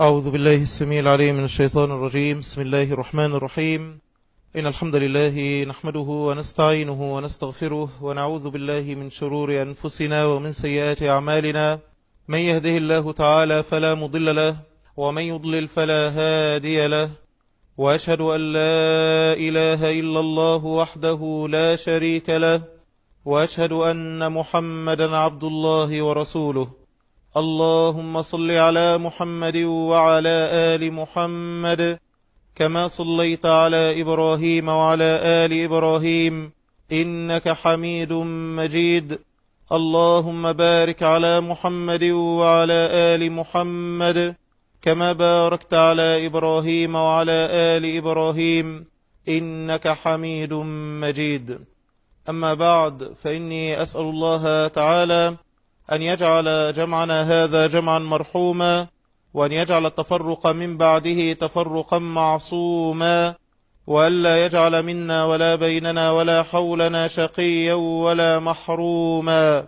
أعوذ بالله السميع العليم من الشيطان الرجيم بسم الله الرحمن الرحيم إن الحمد لله نحمده ونستعينه ونستغفره ونعوذ بالله من شرور أنفسنا ومن سيئات أعمالنا من يهده الله تعالى فلا مضل له ومن يضلل فلا هادي له وأشهد أن لا إله إلا الله وحده لا شريك له وأشهد أن محمدا عبد الله ورسوله اللهم صل على محمد وعلى آل محمد كما صليت على إبراهيم وعلى آل إبراهيم إنك حميد مجيد اللهم بارك على محمد وعلى آل محمد كما باركت على إبراهيم وعلى آل إبراهيم إنك حميد مجيد أما بعد فإني أسأل الله تعالى أن يجعل جمعنا هذا جمعا مرحوما وأن يجعل التفرق من بعده تفرقا معصوما وألا يجعل منا ولا بيننا ولا حولنا شقيا ولا محروما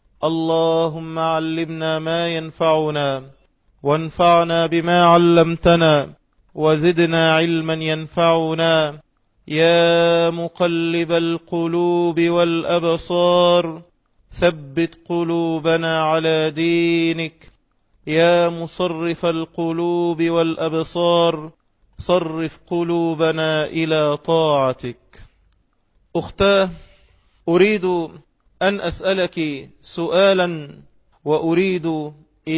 اللهم علمنا ما ينفعنا وانفعنا بما علمتنا وزدنا علما ينفعنا يا مقلب القلوب والأبصار ثبت قلوبنا على دينك يا مصرف القلوب والأبصار صرف قلوبنا إلى طاعتك أختاه أريد أن أسألك سؤالا وأريد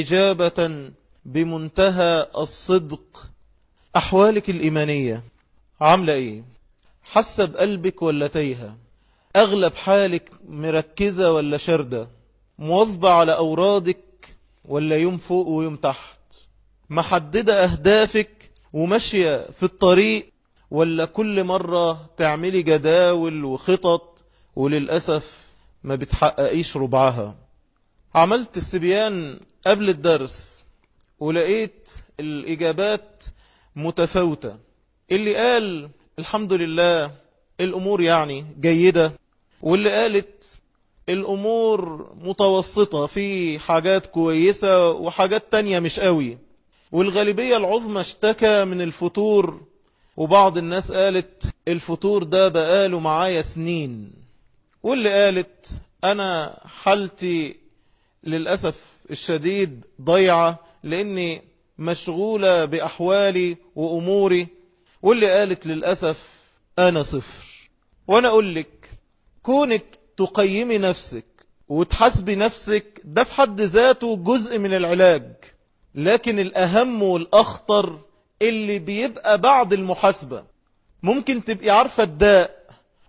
إجابة بمنتهى الصدق أحوالك الإيمانية عاملة إيه حسب قلبك ولا تيها أغلب حالك مركزة ولا شردة موظبة على أورادك ولا يوم فوق ويوم تحت محددة أهدافك وماشية في الطريق ولا كل مرة تعملي جداول وخطط وللأسف ما بتحققيش ربعها عملت السبيان قبل الدرس ولقيت الإجابات متفاوتة اللي قال الحمد لله الأمور يعني جيدة واللي قالت الأمور متوسطة في حاجات كويسة وحاجات تانية مش قوي والغالبية العظمى اشتكى من الفتور وبعض الناس قالت الفتور ده بقاله معايا سنين واللي قالت أنا حالتي للأسف الشديد ضيعة لأني مشغولة بأحوالي وأموري واللي قالت للأسف أنا صفر وأنا أقول لك كونك تقيمي نفسك وتحسبي نفسك ده في حد ذاته جزء من العلاج لكن الأهم والأخطر اللي بيبقى بعد المحاسبة ممكن تبقي عارفة الداء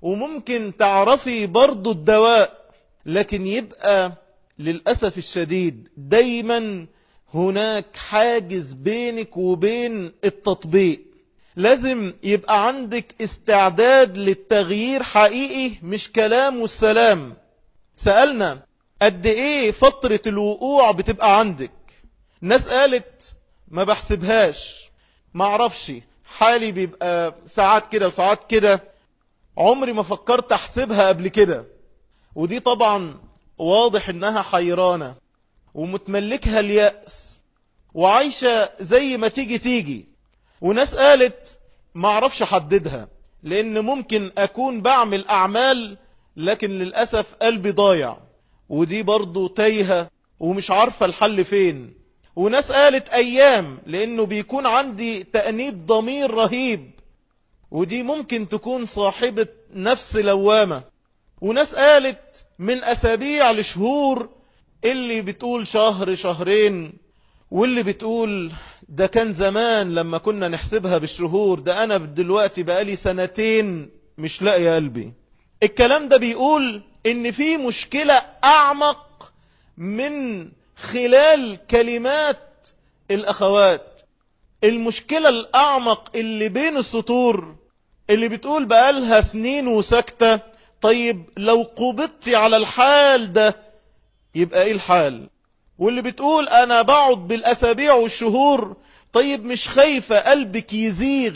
وممكن تعرفي برضو الدواء لكن يبقى للأسف الشديد دايما هناك حاجز بينك وبين التطبيق لازم يبقى عندك استعداد للتغيير حقيقي مش كلام والسلام سألنا قد ايه فترة الوقوع بتبقى عندك ناس قالت ما بحسبهاش ما اعرفش حالي بيبقى ساعات كده وساعات كده عمري ما فكرت احسبها قبل كده ودي طبعا واضح انها حيرانة ومتملكها اليأس وعايشة زي ما تيجي تيجي وناس قالت ما اعرفش احددها لان ممكن اكون بعمل اعمال لكن للأسف قلبي ضايع ودي برضو تايهة ومش عارفة الحل فين وناس قالت ايام لانه بيكون عندي تأنيب ضمير رهيب ودي ممكن تكون صاحبة نفس لوامة وناس قالت من اسابيع لشهور اللي بتقول شهر شهرين واللي بتقول ده كان زمان لما كنا نحسبها بالشهور ده انا دلوقتي بقالي سنتين مش لاقي قلبي الكلام ده بيقول ان في مشكلة اعمق من خلال كلمات الاخوات المشكلة الاعمق اللي بين السطور اللي بتقول بقالها سنين وسكتة طيب لو قبضتي على الحال ده يبقى ايه الحال واللي بتقول انا بقعد بالاسابيع والشهور طيب مش خايفة قلبك يزيغ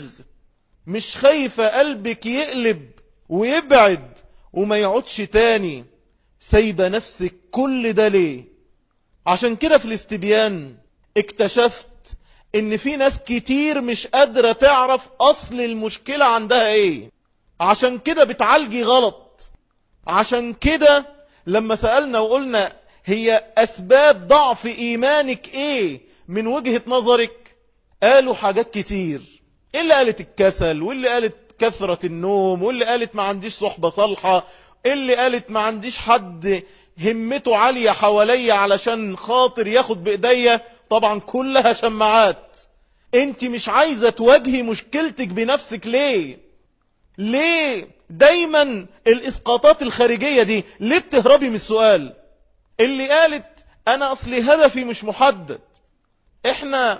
مش خايفة قلبك يقلب ويبعد وما يقعدش تاني سايبة نفسك كل ده ليه عشان كده في الاستبيان اكتشفت ان في ناس كتير مش قادرة تعرف اصل المشكلة عندها ايه عشان كده بتعالجي غلط عشان كده لما سألنا وقلنا هي اسباب ضعف ايمانك ايه من وجهة نظرك قالوا حاجات كتير اللي قالت الكسل واللي قالت كثرة النوم واللي قالت ما عنديش صحبة صالحة اللي قالت ما عنديش حد همته عالية حواليا علشان خاطر ياخد بايديا طبعا كلها شماعات انت مش عايزة تواجهي مشكلتك بنفسك ليه ليه دايما الاسقاطات الخارجية دي ليه بتهربي من السؤال اللي قالت انا اصلي هدفي مش محدد احنا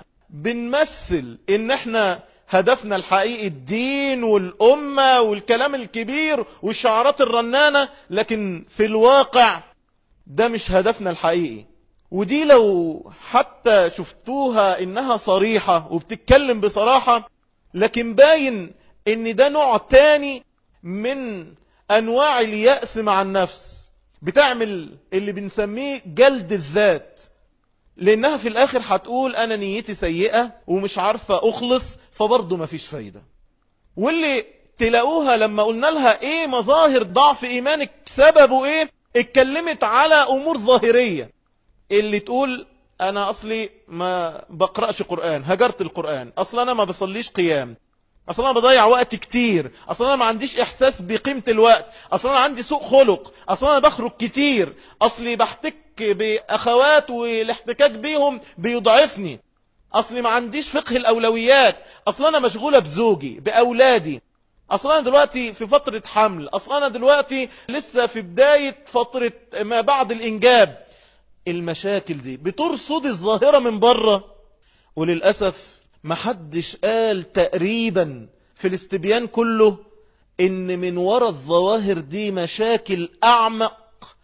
بنمثل ان احنا هدفنا الحقيقي الدين والأمة والكلام الكبير والشعارات الرنانة لكن في الواقع ده مش هدفنا الحقيقي ودي لو حتى شفتوها انها صريحة وبتتكلم بصراحة لكن باين ان ده نوع تاني من انواع اليأس مع النفس بتعمل اللي بنسميه جلد الذات لانها في الاخر هتقول انا نيتي سيئة ومش عارفة اخلص فبرضه مفيش فايدة واللي تلاقوها لما قلنا لها ايه مظاهر ضعف ايمانك سببه ايه اتكلمت على امور ظاهرية اللي تقول انا اصلي ما بقرأش قرآن هجرت القرآن اصلا انا ما بصليش قيام اصلا انا بضيع وقت كتير اصلا انا ما عنديش احساس بقيمة الوقت اصلا انا عندي سوء خلق اصلا انا بخرج كتير اصلي بحتك باخوات والاحتكاك بيهم بيضعفني اصلي ما عنديش فقه الاولويات اصلا انا مشغولة بزوجي باولادي اصلا انا دلوقتي في فترة حمل اصلا انا دلوقتي لسه في بداية فترة ما بعد الانجاب المشاكل دي بترصد الظاهرة من بره وللأسف محدش قال تقريبا في الاستبيان كله ان من وراء الظواهر دي مشاكل اعمق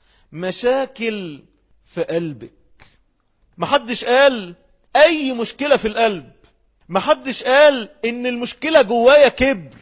مشاكل في قلبك محدش قال اي مشكلة في القلب محدش قال ان المشكلة جوايا كبر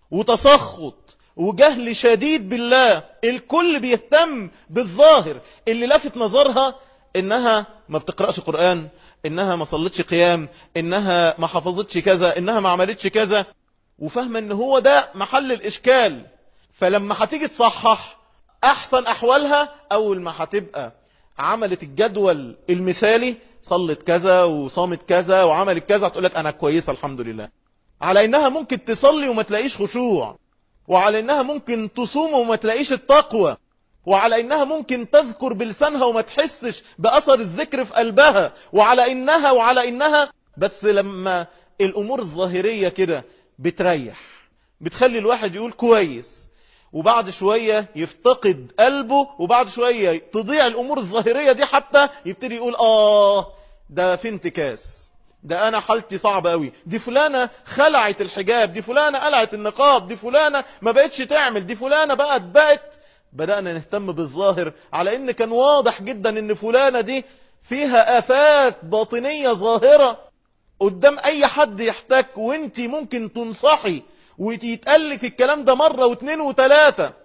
وتسخط وجهل شديد بالله الكل بيهتم بالظاهر اللي لفت نظرها انها ما بتقرأش قرآن انها ما صلتش قيام انها ما حفظتش كذا انها ما عملتش كذا وفاهمة ان هو ده محل الاشكال فلما هتيجي تصحح احسن احوالها اول ما هتبقى عملت الجدول المثالي صلت كذا وصامت كذا وعملت كذا هتقولك انا كويسة الحمد لله على انها ممكن تصلي وما تلاقيش خشوع وعلى انها ممكن تصوم وما تلاقيش التقوى وعلى انها ممكن تذكر بلسانها وما تحسش باثر الذكر في قلبها وعلى انها وعلى انها بس لما الامور الظاهرية كده بتريح بتخلي الواحد يقول كويس وبعد شوية يفتقد قلبه وبعد شوية تضيع الامور الظاهرية دي حتى يبتدي يقول اه ده في انتكاس ده انا حالتي صعبة قوي دي فلانة خلعت الحجاب دي فلانة قلعت النقاب دي فلانة ما بقتش تعمل دي فلانة بقت بقت بدأنا نهتم بالظاهر على ان كان واضح جدا ان فلانة دي فيها افات باطنية ظاهرة قدام اي حد يحتاج وانت ممكن تنصحي ويتقلك الكلام ده مرة واثنين وثلاثة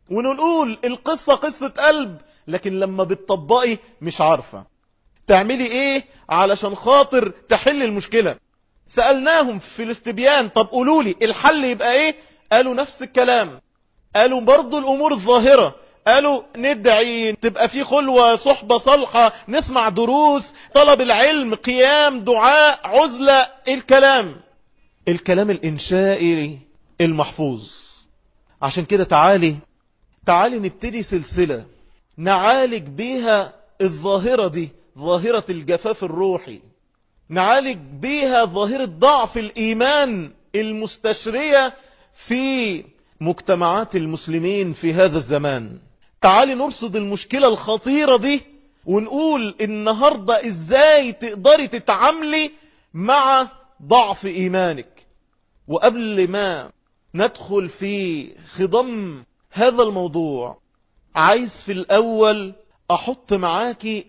ونقول القصة قصة قلب لكن لما بتطبقي مش عارفة تعملي ايه علشان خاطر تحل المشكلة سألناهم في الاستبيان طب قولوا لي الحل يبقى ايه قالوا نفس الكلام قالوا برضو الامور الظاهرة قالوا ندعي تبقى في خلوة صحبة صالحة نسمع دروس طلب العلم قيام دعاء عزلة الكلام الكلام الانشائي المحفوظ عشان كده تعالي تعالي نبتدي سلسلة نعالج بيها الظاهرة دي ظاهرة الجفاف الروحي نعالج بيها ظاهرة ضعف الإيمان المستشرية في مجتمعات المسلمين في هذا الزمان تعالي نرصد المشكلة الخطيرة دي ونقول النهاردة ازاي تقدري تتعاملي مع ضعف ايمانك وقبل ما ندخل في خضم هذا الموضوع عايز في الاول احط معاكي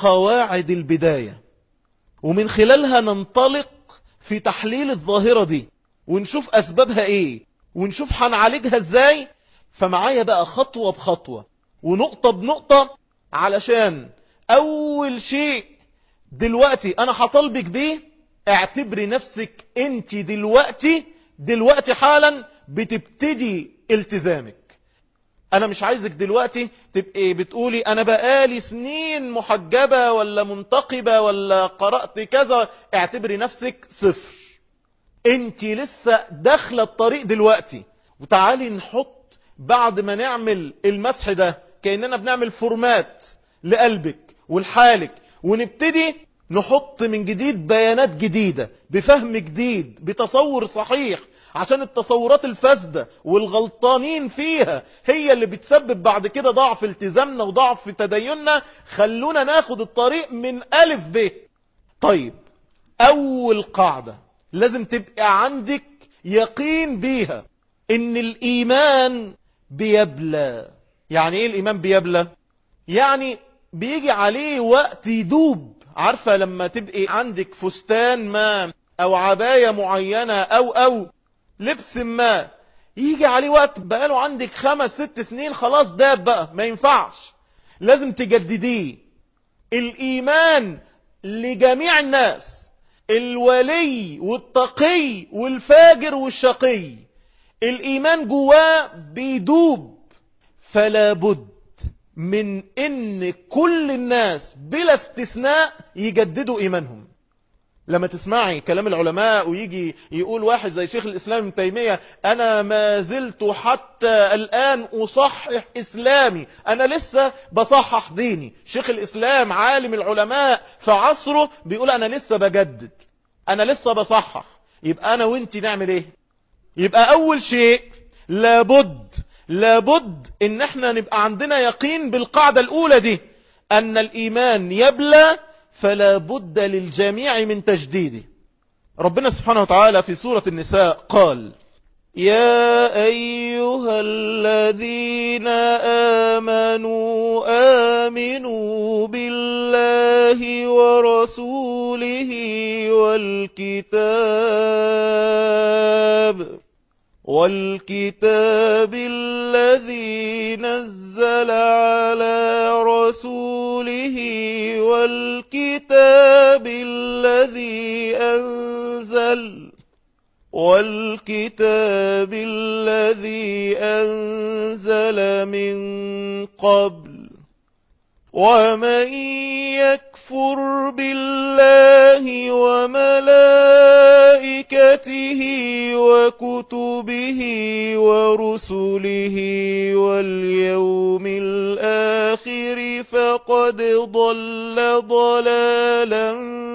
قواعد البداية ومن خلالها ننطلق في تحليل الظاهرة دي ونشوف اسبابها ايه ونشوف هنعالجها ازاي فمعايا بقى خطوة بخطوة ونقطة بنقطة علشان اول شيء دلوقتي انا هطالبك بيه اعتبري نفسك انت دلوقتي دلوقتي حالا بتبتدي التزامك انا مش عايزك دلوقتي تبقي بتقولي انا بقالي سنين محجبة ولا منتقبة ولا قرأت كذا اعتبري نفسك صفر انت لسه داخله الطريق دلوقتي وتعالي نحط بعد ما نعمل المسح ده كأننا بنعمل فورمات لقلبك ولحالك ونبتدي نحط من جديد بيانات جديدة بفهم جديد بتصور صحيح عشان التصورات الفاسدة والغلطانين فيها هي اللي بتسبب بعد كده ضعف التزامنا وضعف في تديننا خلونا ناخد الطريق من ألف ب طيب أول قاعدة لازم تبقى عندك يقين بيها ان الإيمان بيبلى يعني ايه الإيمان بيبلى يعني بيجي عليه وقت يدوب عارفة لما تبقي عندك فستان ما او عباية معينة او او لبس ما يجي عليه وقت بقاله عندك خمس ست سنين خلاص داب بقى ما ينفعش لازم تجدديه الايمان لجميع الناس الولي والتقي والفاجر والشقي الايمان جواه بيدوب فلا بد من ان كل الناس بلا استثناء يجددوا ايمانهم لما تسمعي كلام العلماء ويجي يقول واحد زي شيخ الاسلام ابن تيمية انا ما زلت حتى الان اصحح اسلامي انا لسه بصحح ديني شيخ الاسلام عالم العلماء في عصره بيقول انا لسه بجدد انا لسه بصحح يبقى انا وانت نعمل ايه يبقى اول شيء لابد لابد ان احنا نبقى عندنا يقين بالقاعدة الاولى دي ان الايمان يبلى فلا بد للجميع من تجديده ربنا سبحانه وتعالى في سورة النساء قال يا أيها الذين آمنوا آمنوا بالله ورسوله والكتاب والكتاب الذي نزل على رسوله والكتاب الذي أنزل والكتاب الذي أنزل من قبل ومن يكفر بالله وملائكته وكتبه ورسله واليوم الآخر فقد ضل ضلالا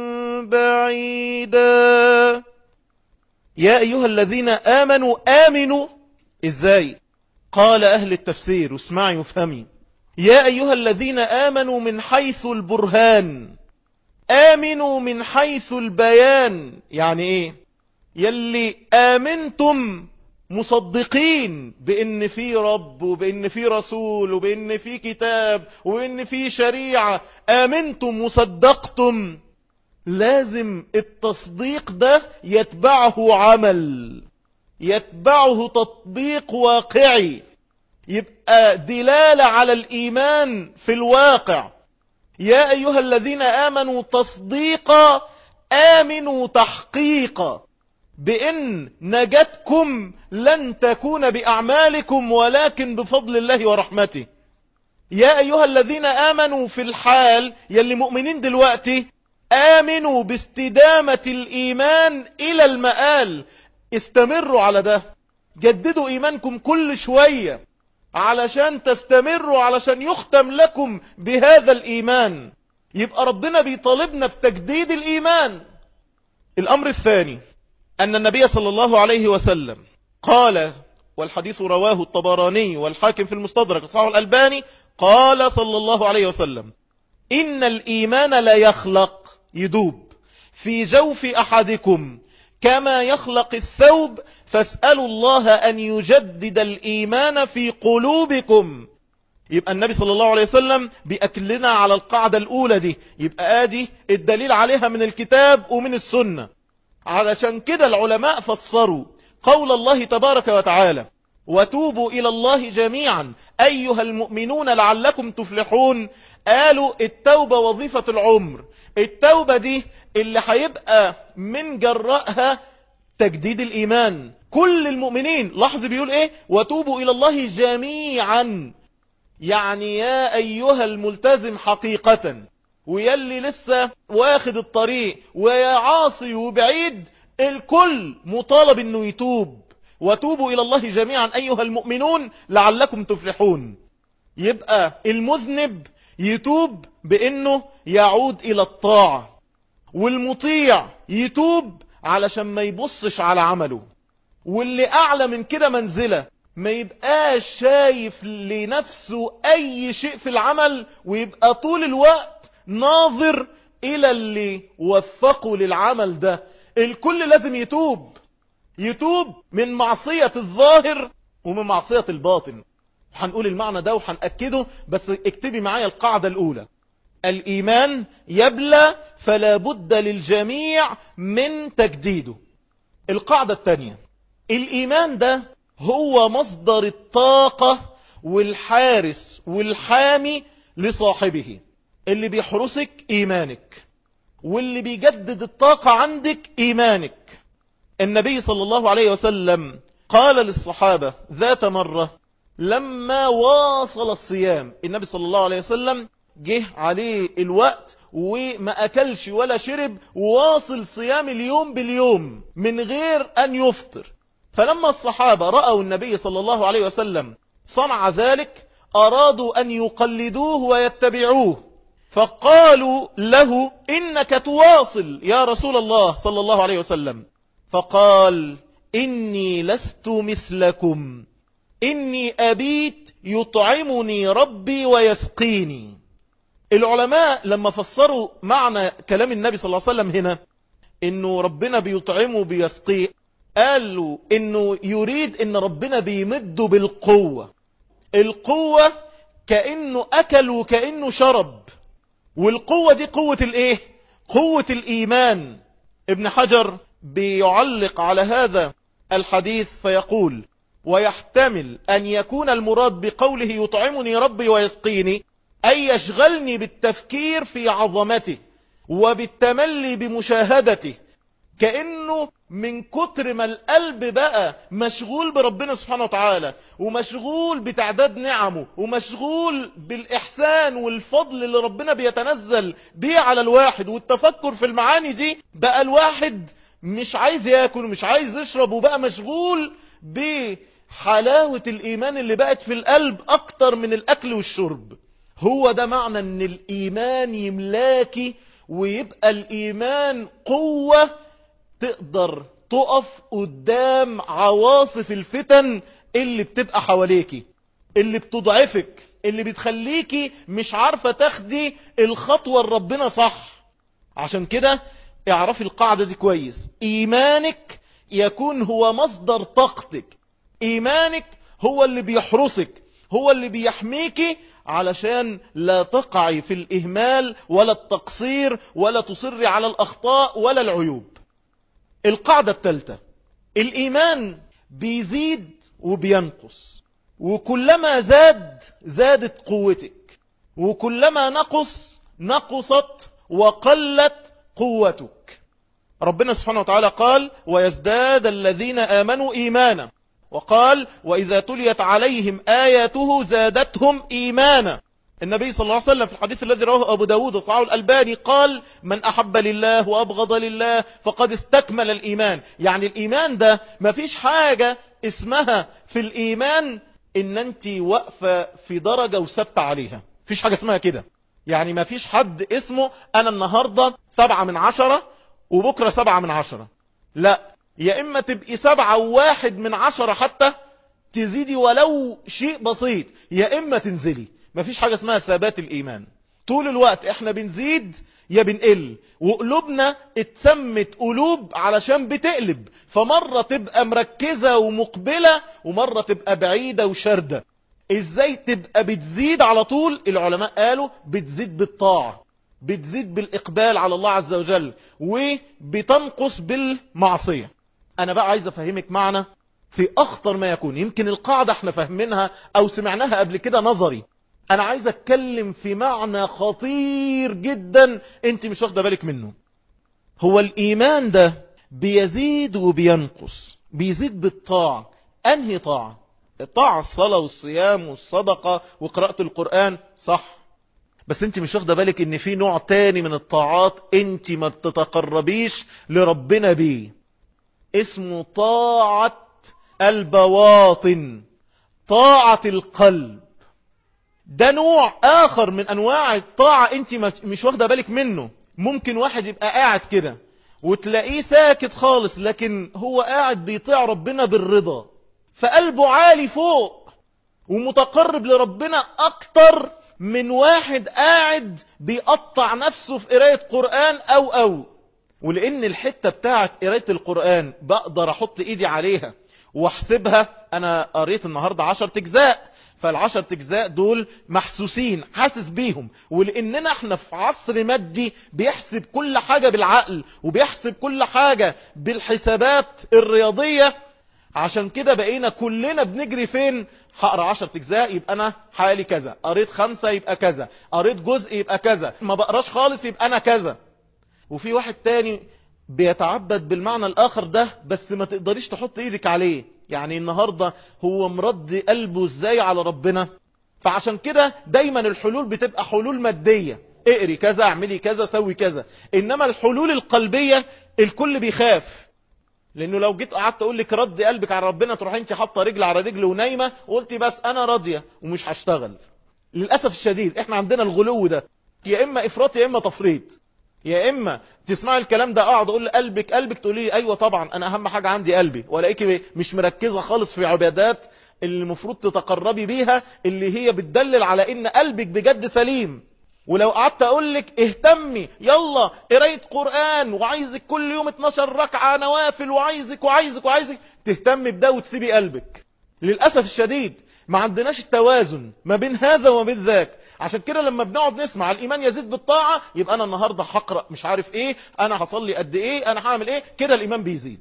بعيدا يا أيها الذين آمنوا آمنوا إزاي قال أهل التفسير واسمعي وافهمي يا أيها الذين آمنوا من حيث البرهان آمنوا من حيث البيان يعني إيه يلي آمنتم مصدقين بأن في رب وبأن في رسول وبأن في كتاب وبأن في شريعة آمنتم وصدقتم لازم التصديق ده يتبعه عمل يتبعه تطبيق واقعي يبقى دلالة على الإيمان في الواقع يا أيها الذين آمنوا تصديقا آمنوا تحقيقا بأن نجتكم لن تكون بأعمالكم ولكن بفضل الله ورحمته يا أيها الذين آمنوا في الحال يلي مؤمنين دلوقتي آمنوا باستدامة الإيمان إلى المآل استمروا على ده جددوا إيمانكم كل شوية علشان تستمروا علشان يختم لكم بهذا الإيمان يبقى ربنا بيطالبنا بتجديد الإيمان الأمر الثاني أن النبي صلى الله عليه وسلم قال والحديث رواه الطبراني والحاكم في المستدرك صحيح الألباني قال صلى الله عليه وسلم إن الإيمان لا يخلق يدوب في جوف أحدكم كما يخلق الثوب فاسألوا الله أن يجدد الإيمان في قلوبكم يبقى النبي صلى الله عليه وسلم بيأكلنا على القاعدة الأولى دي يبقى آدي الدليل عليها من الكتاب ومن السنة علشان كده العلماء فسروا قول الله تبارك وتعالى وتوبوا إلى الله جميعا أيها المؤمنون لعلكم تفلحون قالوا التوبة وظيفة العمر التوبة دي اللي هيبقى من جرائها تجديد الإيمان كل المؤمنين لحظة بيقول ايه وتوبوا إلى الله جميعا يعني يا أيها الملتزم حقيقة ويلي لسه واخد الطريق ويا عاصي وبعيد الكل مطالب انه يتوب وتوبوا الى الله جميعا ايها المؤمنون لعلكم تفلحون يبقى المذنب يتوب بانه يعود الى الطاعة والمطيع يتوب علشان ما يبصش على عمله واللي اعلى من كده منزلة ما يبقاش شايف لنفسه اي شيء في العمل ويبقى طول الوقت ناظر الى اللي وفقه للعمل ده الكل لازم يتوب يتوب من معصية الظاهر ومن معصية الباطن هنقول المعنى ده وهنأكده بس اكتبي معايا القاعدة الاولى الايمان يبلى فلا بد للجميع من تجديده القاعدة الثانية الايمان ده هو مصدر الطاقة والحارس والحامي لصاحبه اللي بيحرسك ايمانك واللي بيجدد الطاقة عندك ايمانك النبي صلى الله عليه وسلم قال للصحابة ذات مرة لما واصل الصيام النبي صلى الله عليه وسلم جه عليه الوقت وما أكلش ولا شرب واصل صيام اليوم باليوم من غير أن يفطر فلما الصحابة رأوا النبي صلى الله عليه وسلم صنع ذلك أرادوا أن يقلدوه ويتبعوه فقالوا له إنك تواصل يا رسول الله صلى الله عليه وسلم فقال إني لست مثلكم إني أبيت يطعمني ربي ويسقيني العلماء لما فسروا معنى كلام النبي صلى الله عليه وسلم هنا إنه ربنا بيطعمه بيسقيه قالوا إنه يريد إن ربنا بيمده بالقوة القوة كأنه أكل وكأنه شرب والقوة دي قوة الايه قوة الايمان ابن حجر بيعلق على هذا الحديث فيقول ويحتمل ان يكون المراد بقوله يطعمني ربي ويسقيني اي يشغلني بالتفكير في عظمته وبالتملي بمشاهدته كأنه من كتر ما القلب بقى مشغول بربنا سبحانه وتعالى ومشغول بتعداد نعمه ومشغول بالإحسان والفضل اللي ربنا بيتنزل بيه على الواحد والتفكر في المعاني دي بقى الواحد مش عايز ياكل ومش عايز يشرب وبقى مشغول بحلاوة الإيمان اللي بقت في القلب أكتر من الأكل والشرب هو ده معنى ان الإيمان يملاكي ويبقى الإيمان قوة تقدر تقف قدام عواصف الفتن اللي بتبقى حواليكي اللي بتضعفك اللي بتخليكي مش عارفة تاخدي الخطوة الربنا صح عشان كده اعرفي القاعدة دي كويس ايمانك يكون هو مصدر طاقتك ايمانك هو اللي بيحرسك هو اللي بيحميكي علشان لا تقعي في الاهمال ولا التقصير ولا تصري على الاخطاء ولا العيوب القاعدة الثالثة الإيمان بيزيد وبينقص وكلما زاد زادت قوتك وكلما نقص نقصت وقلت قوتك ربنا سبحانه وتعالى قال ويزداد الذين آمنوا إيمانا وقال وإذا تليت عليهم آياته زادتهم إيمانا النبي صلى الله عليه وسلم في الحديث الذي رواه أبو داود وصعه الألباني قال من أحب لله وأبغض لله فقد استكمل الإيمان يعني الإيمان ده ما فيش حاجة اسمها في الإيمان إن أنت واقفة في درجة وثبت عليها فيش حاجة اسمها كده يعني ما فيش حد اسمه أنا النهاردة سبعة من عشرة وبكرة سبعة من عشرة لا يا إما تبقي سبعة وواحد من عشرة حتى تزيدي ولو شيء بسيط يا إما تنزلي مفيش حاجة اسمها ثبات الإيمان طول الوقت احنا بنزيد يا بنقل وقلوبنا اتسمت قلوب علشان بتقلب فمرة تبقى مركزة ومقبلة ومرة تبقى بعيدة وشردة ازاي تبقى بتزيد على طول العلماء قالوا بتزيد بالطاعة بتزيد بالإقبال على الله عز وجل وبتنقص بالمعصية أنا بقى عايز أفهمك معنى في أخطر ما يكون يمكن القاعدة احنا فاهمينها أو سمعناها قبل كده نظري انا عايز اتكلم في معنى خطير جدا انت مش واخده بالك منه هو الايمان ده بيزيد وبينقص بيزيد بالطاعة انهي طاعة الطاعة الصلاة والصيام والصدقة وقراءة القرآن صح بس انت مش واخده بالك ان في نوع تاني من الطاعات انت ما بتتقربيش لربنا بيه اسمه طاعة البواطن طاعة القلب ده نوع اخر من انواع الطاعة انت مش واخده بالك منه ممكن واحد يبقى قاعد كده وتلاقيه ساكت خالص لكن هو قاعد بيطيع ربنا بالرضا فقلبه عالي فوق ومتقرب لربنا اكتر من واحد قاعد بيقطع نفسه في قراية قرآن او او ولان الحتة بتاعت قراية القرآن بقدر احط ايدي عليها واحسبها انا قريت النهاردة عشر تجزاء فالعشر تجزاء دول محسوسين حاسس بيهم ولاننا احنا في عصر مادي بيحسب كل حاجة بالعقل وبيحسب كل حاجة بالحسابات الرياضية عشان كده بقينا كلنا بنجري فين هقرا 10 اجزاء يبقى انا حالي كذا قريت خمسة يبقى كذا قريت جزء يبقى كذا ما بقراش خالص يبقى انا كذا وفي واحد تاني بيتعبد بالمعنى الاخر ده بس ما تقدريش تحط ايدك عليه يعني النهاردة هو مرد قلبه ازاي على ربنا فعشان كده دايما الحلول بتبقى حلول مادية اقري كذا اعملي كذا سوي كذا انما الحلول القلبية الكل بيخاف لانه لو جيت قعدت اقول لك رد قلبك على ربنا تروح انت حاطه رجل على رجل ونايمه وقلتي بس انا راضيه ومش هشتغل للاسف الشديد احنا عندنا الغلو ده يا اما افراط يا اما تفريط يا اما تسمع الكلام ده اقعد اقول قلبك قلبك تقولي لي ايوه طبعا انا اهم حاجه عندي قلبي والاقيكي مش مركزه خالص في عبادات اللي المفروض تتقربي بيها اللي هي بتدلل على ان قلبك بجد سليم ولو قعدت اقول لك اهتمي يلا قرايه قران وعايزك كل يوم 12 ركعه نوافل وعايزك وعايزك وعايزك تهتمي بده وتسيبي قلبك للاسف الشديد ما عندناش التوازن ما بين هذا وما بين ذاك عشان كده لما بنقعد نسمع الايمان يزيد بالطاعه يبقى انا النهارده هقرا مش عارف ايه انا هصلي قد ايه انا هعمل ايه كده الايمان بيزيد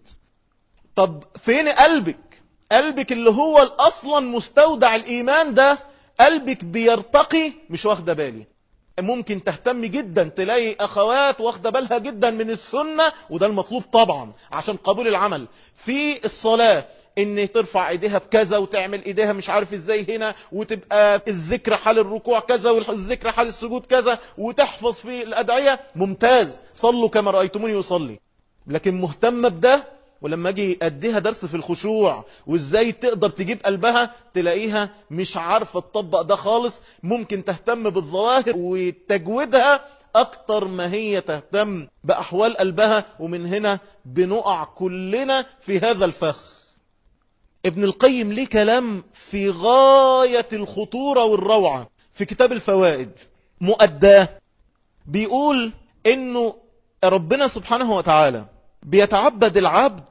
طب فين قلبك قلبك اللي هو اصلا مستودع الايمان ده قلبك بيرتقي مش واخده بالي ممكن تهتم جدا تلاقي اخوات واخده بالها جدا من السنة وده المطلوب طبعا عشان قبول العمل في الصلاة ان ترفع ايديها بكذا وتعمل ايديها مش عارف ازاي هنا وتبقى الذكر حال الركوع كذا والذكر حال السجود كذا وتحفظ في الادعية ممتاز صلوا كما رأيتموني يصلي لكن مهتمة بده ولما اجي اديها درس في الخشوع وازاي تقدر تجيب قلبها تلاقيها مش عارفة تطبق ده خالص ممكن تهتم بالظواهر وتجويدها اكتر ما هي تهتم باحوال قلبها ومن هنا بنقع كلنا في هذا الفخ ابن القيم ليه كلام في غاية الخطورة والروعة في كتاب الفوائد مؤداه بيقول انه ربنا سبحانه وتعالى بيتعبد العبد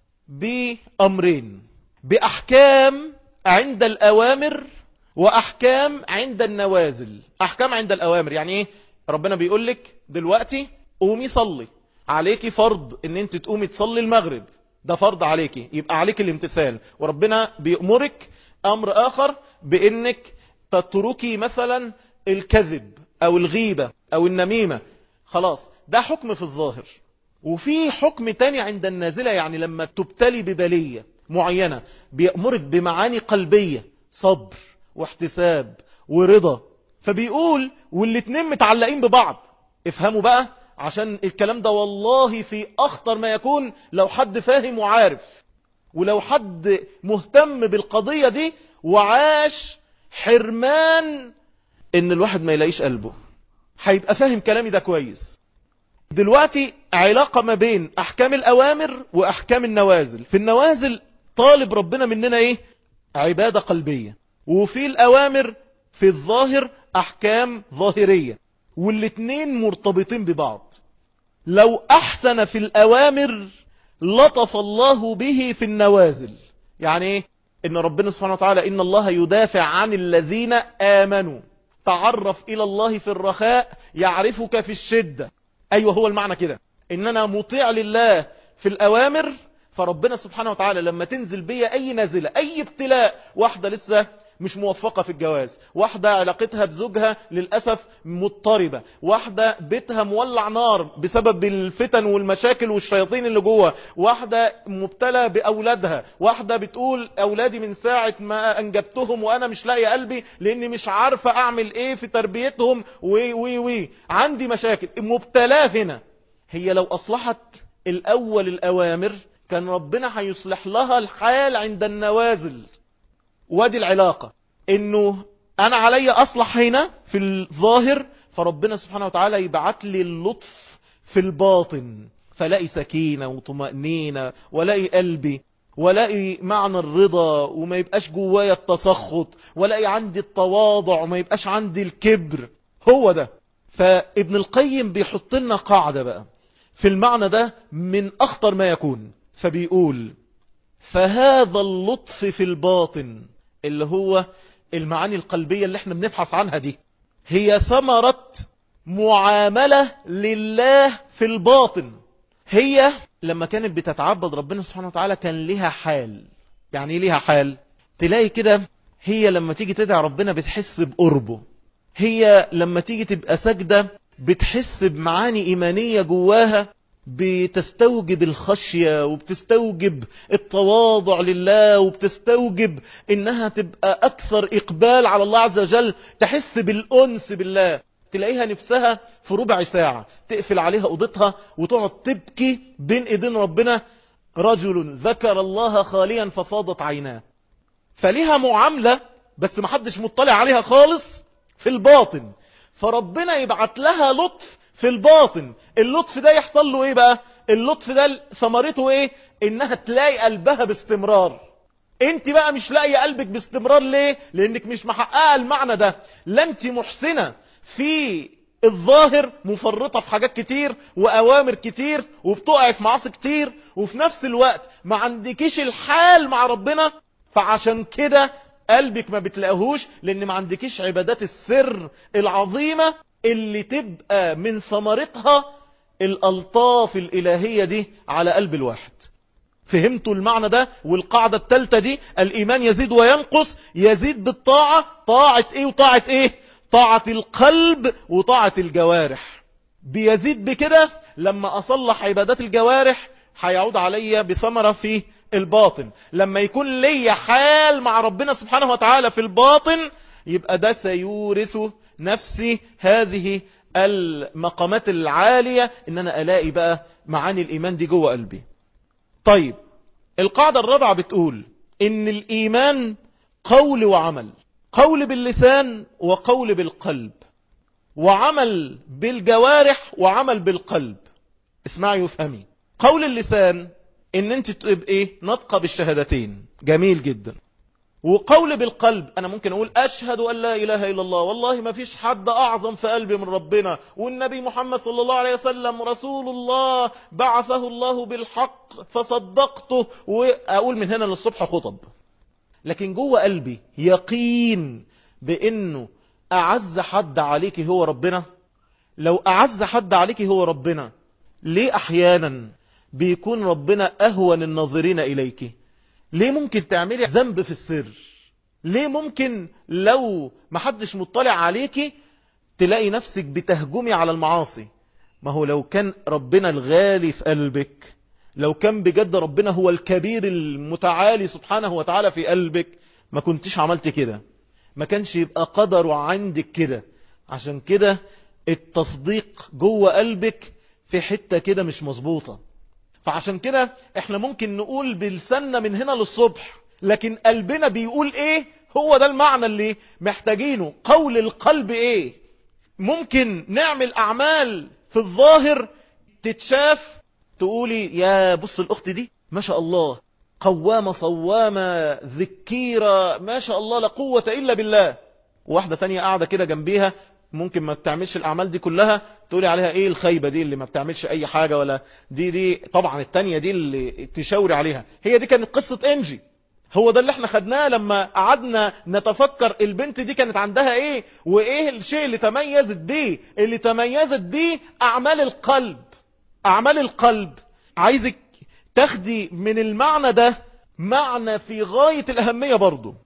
بأمرين بأحكام عند الأوامر وأحكام عند النوازل أحكام عند الأوامر يعني إيه ربنا بيقول لك دلوقتي قومي صلي عليكي فرض ان انت تقومي تصلي المغرب ده فرض عليكي يبقى عليك الامتثال وربنا بيأمرك امر اخر بانك تتركي مثلا الكذب او الغيبة او النميمة خلاص ده حكم في الظاهر وفي حكم تاني عند النازلة يعني لما تبتلي ببلية معينة بيأمرك بمعاني قلبية صبر واحتساب ورضا فبيقول والاتنين متعلقين ببعض افهموا بقى عشان الكلام ده والله في اخطر ما يكون لو حد فاهم وعارف ولو حد مهتم بالقضية دي وعاش حرمان ان الواحد ما يلاقيش قلبه هيبقى فاهم كلامي ده كويس دلوقتي علاقة ما بين احكام الاوامر واحكام النوازل في النوازل طالب ربنا مننا ايه عبادة قلبية وفي الاوامر في الظاهر احكام ظاهرية والاتنين مرتبطين ببعض لو احسن في الاوامر لطف الله به في النوازل يعني ايه ان ربنا سبحانه وتعالى ان الله يدافع عن الذين امنوا تعرف الى الله في الرخاء يعرفك في الشدة ايوه هو المعنى كده ان انا مطيع لله في الاوامر فربنا سبحانه وتعالى لما تنزل بيا اي نازلة اي ابتلاء واحدة لسه مش موفقة في الجواز واحدة علاقتها بزوجها للأسف مضطربة واحدة بيتها مولع نار بسبب الفتن والمشاكل والشياطين اللي جوه واحدة مبتلى بأولادها واحدة بتقول أولادي من ساعة ما أنجبتهم وأنا مش لاقي قلبي لأني مش عارفة أعمل إيه في تربيتهم وي وي وي عندي مشاكل مبتلاه هنا هي لو أصلحت الأول الأوامر كان ربنا هيصلح لها الحال عند النوازل وادي العلاقة انه انا علي اصلح هنا في الظاهر فربنا سبحانه وتعالى يبعت لي اللطف في الباطن فلاقي سكينة وطمأنينة ولاقي قلبي ولاقي معنى الرضا وما يبقاش جوايا التسخط ولاقي عندي التواضع وما يبقاش عندي الكبر هو ده فابن القيم بيحط لنا قاعدة بقى في المعنى ده من اخطر ما يكون فبيقول فهذا اللطف في الباطن اللي هو المعاني القلبية اللي احنا بنبحث عنها دي هي ثمرة معاملة لله في الباطن هي لما كانت بتتعبد ربنا سبحانه وتعالى كان لها حال يعني ايه لها حال تلاقي كده هي لما تيجي تدعي ربنا بتحس بقربه هي لما تيجي تبقى سجدة بتحس بمعاني إيمانية جواها بتستوجب الخشية وبتستوجب التواضع لله وبتستوجب انها تبقى اكثر اقبال على الله عز وجل تحس بالانس بالله تلاقيها نفسها في ربع ساعة تقفل عليها اوضتها وتقعد تبكي بين ايدين ربنا رجل ذكر الله خاليا ففاضت عيناه فليها معاملة بس محدش مطلع عليها خالص في الباطن فربنا يبعت لها لطف في الباطن اللطف ده يحصل له ايه بقى اللطف ده ثمرته ايه انها تلاقي قلبها باستمرار انت بقى مش لاقي قلبك باستمرار ليه لانك مش محققه المعنى ده لا انت محسنه في الظاهر مفرطة في حاجات كتير وأوامر كتير وبتقع في معاصي كتير وفي نفس الوقت ما عندكيش الحال مع ربنا فعشان كده قلبك ما بتلاقيهوش لان ما عندكيش عبادات السر العظيمة اللي تبقى من ثمرتها الألطاف الإلهية دي على قلب الواحد فهمتوا المعنى ده والقاعدة التالتة دي الإيمان يزيد وينقص يزيد بالطاعة طاعة إيه وطاعة إيه طاعة القلب وطاعة الجوارح بيزيد بكده لما أصلح عبادات الجوارح هيعود عليا بثمرة في الباطن لما يكون لي حال مع ربنا سبحانه وتعالى في الباطن يبقى ده سيورث نفسي هذه المقامات العالية ان انا الاقي بقى معاني الايمان دي جوه قلبي طيب القاعدة الرابعة بتقول ان الايمان قول وعمل قول باللسان وقول بالقلب وعمل بالجوارح وعمل بالقلب اسمعي وفهمي قول اللسان ان انت تبقى نطقة بالشهادتين جميل جدا وقول بالقلب انا ممكن اقول اشهد ان لا اله الا الله والله ما فيش حد اعظم في قلبي من ربنا والنبي محمد صلى الله عليه وسلم رسول الله بعثه الله بالحق فصدقته واقول من هنا للصبح خطب لكن جوه قلبي يقين بانه اعز حد عليك هو ربنا لو اعز حد عليك هو ربنا ليه احيانا بيكون ربنا اهون الناظرين اليك ليه ممكن تعملي ذنب في السر ليه ممكن لو محدش مطلع عليكي تلاقي نفسك بتهجمي على المعاصي ما هو لو كان ربنا الغالي في قلبك لو كان بجد ربنا هو الكبير المتعالي سبحانه وتعالى في قلبك ما كنتش عملت كده ما كانش يبقى قدر عندك كده عشان كده التصديق جوه قلبك في حتة كده مش مظبوطة فعشان كده احنا ممكن نقول بلساننا من هنا للصبح لكن قلبنا بيقول ايه هو ده المعنى اللي محتاجينه قول القلب ايه ممكن نعمل اعمال في الظاهر تتشاف تقولي يا بص الاخت دي ما شاء الله قوامة صوامة ذكيرة ما شاء الله لا قوة الا بالله واحدة تانية قاعدة كده جنبيها ممكن ما بتعملش الاعمال دي كلها تقولي عليها ايه الخيبة دي اللي ما بتعملش اي حاجة ولا دي دي طبعا التانية دي اللي تشاوري عليها هي دي كانت قصة انجي هو ده اللي احنا خدناه لما قعدنا نتفكر البنت دي كانت عندها ايه وايه الشيء اللي تميزت بيه اللي تميزت بيه اعمال القلب اعمال القلب عايزك تاخدي من المعنى ده معنى في غاية الاهمية برضو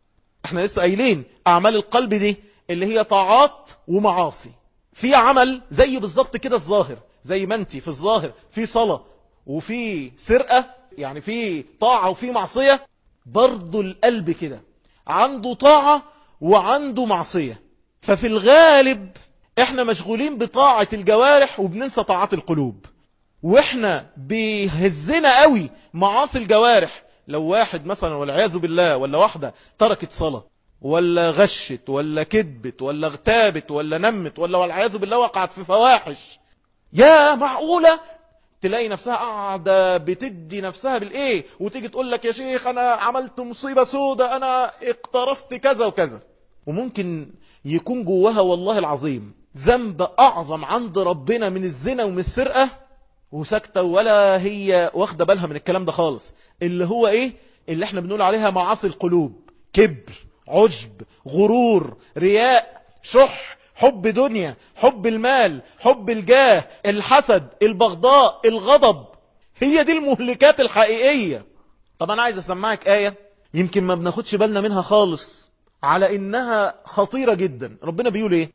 احنا لسه قايلين اعمال القلب دي اللي هي طاعات ومعاصي في عمل زي بالظبط كده الظاهر زي ما انت في الظاهر في صلاة وفي سرقة يعني في طاعة وفي معصية برضو القلب كده عنده طاعة وعنده معصية ففي الغالب احنا مشغولين بطاعة الجوارح وبننسى طاعات القلوب واحنا بيهزنا قوي معاصي الجوارح لو واحد مثلا والعياذ بالله ولا واحدة تركت صلاة ولا غشت ولا كذبت ولا اغتابت ولا نمت ولا والعياذ بالله وقعت في فواحش يا معقولة تلاقي نفسها قاعدة بتدي نفسها بالايه وتيجي تقول لك يا شيخ انا عملت مصيبة سودة انا اقترفت كذا وكذا وممكن يكون جواها والله العظيم ذنب اعظم عند ربنا من الزنا ومن السرقة وساكتة ولا هي واخدة بالها من الكلام ده خالص اللي هو ايه اللي احنا بنقول عليها معاصي القلوب كبر عجب غرور رياء شح حب دنيا حب المال حب الجاه الحسد البغضاء الغضب هي دي المهلكات الحقيقية طب انا عايز اسمعك آية يمكن ما بناخدش بالنا منها خالص على انها خطيرة جدا ربنا بيقول ايه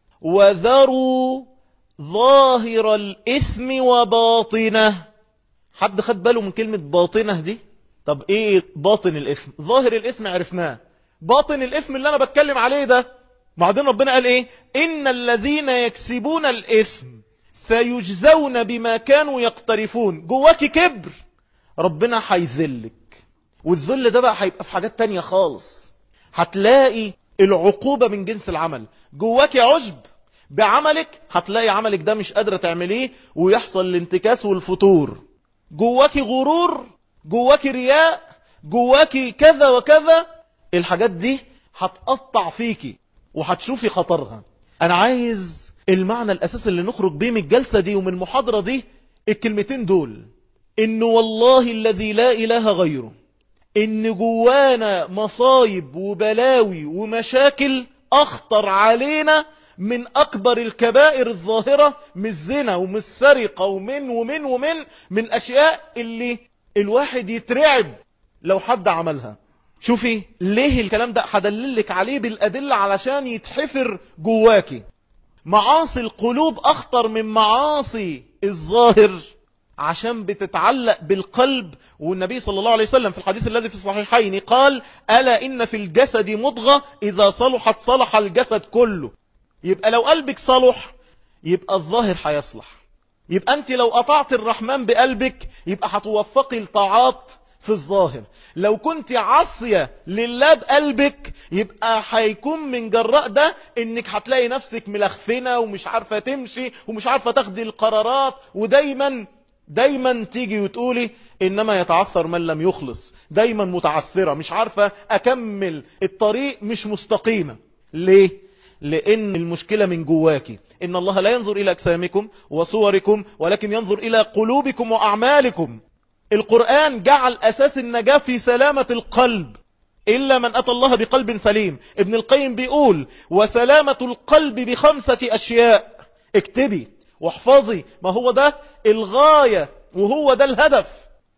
وذروا ظاهر الاثم وباطنه حد خد باله من كلمة باطنه دي طب ايه باطن الاثم ظاهر الاثم عرفناه باطن الاثم اللي انا بتكلم عليه ده بعدين ربنا قال ايه ان الذين يكسبون الاثم سيجزون بما كانوا يقترفون جواكي كبر ربنا هيذلك والذل ده بقى هيبقى في حاجات تانية خالص هتلاقي العقوبة من جنس العمل جواكي عجب بعملك هتلاقي عملك ده مش قادرة تعمليه ويحصل الانتكاس والفتور جواكي غرور جواكي رياء جواكي كذا وكذا الحاجات دي هتقطع فيكي وهتشوفي خطرها انا عايز المعنى الاساسي اللي نخرج بيه من الجلسة دي ومن المحاضرة دي الكلمتين دول ان والله الذي لا اله غيره ان جوانا مصايب وبلاوي ومشاكل اخطر علينا من اكبر الكبائر الظاهرة من الزنا ومن السرقة ومن ومن ومن من اشياء اللي الواحد يترعب لو حد عملها شوفي ليه الكلام ده هدللك عليه بالادلة علشان يتحفر جواكي معاصي القلوب اخطر من معاصي الظاهر عشان بتتعلق بالقلب والنبي صلى الله عليه وسلم في الحديث الذي في الصحيحين قال ألا إن في الجسد مضغة إذا صلحت صلح الجسد كله يبقى لو قلبك صلح يبقى الظاهر هيصلح يبقى أنت لو أطعت الرحمن بقلبك يبقى هتوفقي الطاعات في الظاهر لو كنت عاصية لله بقلبك يبقى هيكون من جراء ده انك هتلاقي نفسك ملخفنة ومش عارفة تمشي ومش عارفة تاخدي القرارات ودايما دايما تيجي وتقولي انما يتعثر من لم يخلص دايما متعثرة مش عارفة اكمل الطريق مش مستقيمة ليه لان المشكلة من جواكي ان الله لا ينظر الى اجسامكم وصوركم ولكن ينظر الى قلوبكم واعمالكم القرآن جعل اساس النجاة في سلامة القلب إلا من أتى الله بقلب سليم ابن القيم بيقول وسلامة القلب بخمسة أشياء اكتبي واحفظي ما هو ده الغاية وهو ده الهدف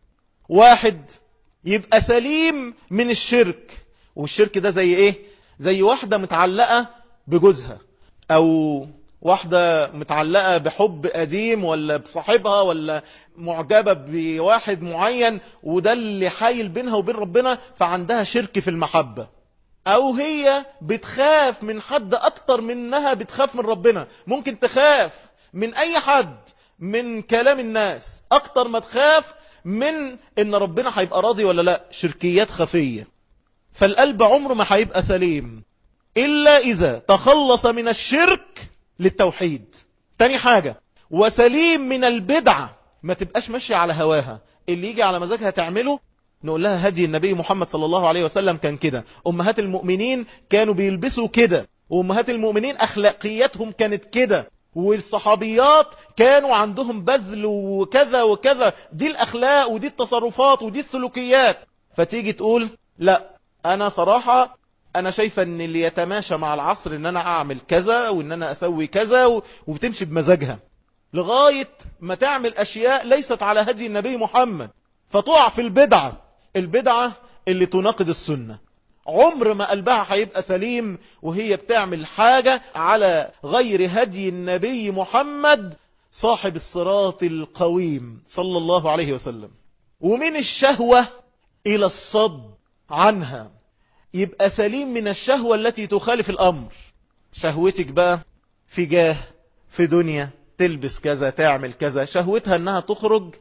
واحد يبقى سليم من الشرك والشرك ده زي ايه زي واحدة متعلقة بجوزها او واحدة متعلقة بحب قديم ولا بصاحبها ولا معجبة بواحد معين وده اللي حايل بينها وبين ربنا فعندها شرك في المحبة او هي بتخاف من حد اكتر منها بتخاف من ربنا ممكن تخاف من اي حد من كلام الناس اكتر ما تخاف من ان ربنا هيبقى راضي ولا لا شركيات خفية فالقلب عمره ما هيبقى سليم الا اذا تخلص من الشرك للتوحيد تاني حاجة وسليم من البدعة ما تبقاش ماشية على هواها اللي يجي على مزاجها تعمله نقول لها هدي النبي محمد صلى الله عليه وسلم كان كده امهات المؤمنين كانوا بيلبسوا كده وامهات المؤمنين اخلاقياتهم كانت كده والصحابيات كانوا عندهم بذل وكذا وكذا دي الاخلاق ودي التصرفات ودي السلوكيات فتيجي تقول لا انا صراحة انا شايفة ان اللي يتماشى مع العصر ان انا اعمل كذا وان انا اسوي كذا وبتمشي بمزاجها لغاية ما تعمل اشياء ليست على هدي النبي محمد فتقع في البدعة البدعة اللي تناقض السنة عمر ما قلبها هيبقى سليم وهي بتعمل حاجة على غير هدي النبي محمد صاحب الصراط القويم صلى الله عليه وسلم ومن الشهوة إلى الصد عنها يبقى سليم من الشهوة التي تخالف الأمر شهوتك بقى في جاه في دنيا تلبس كذا تعمل كذا شهوتها انها تخرج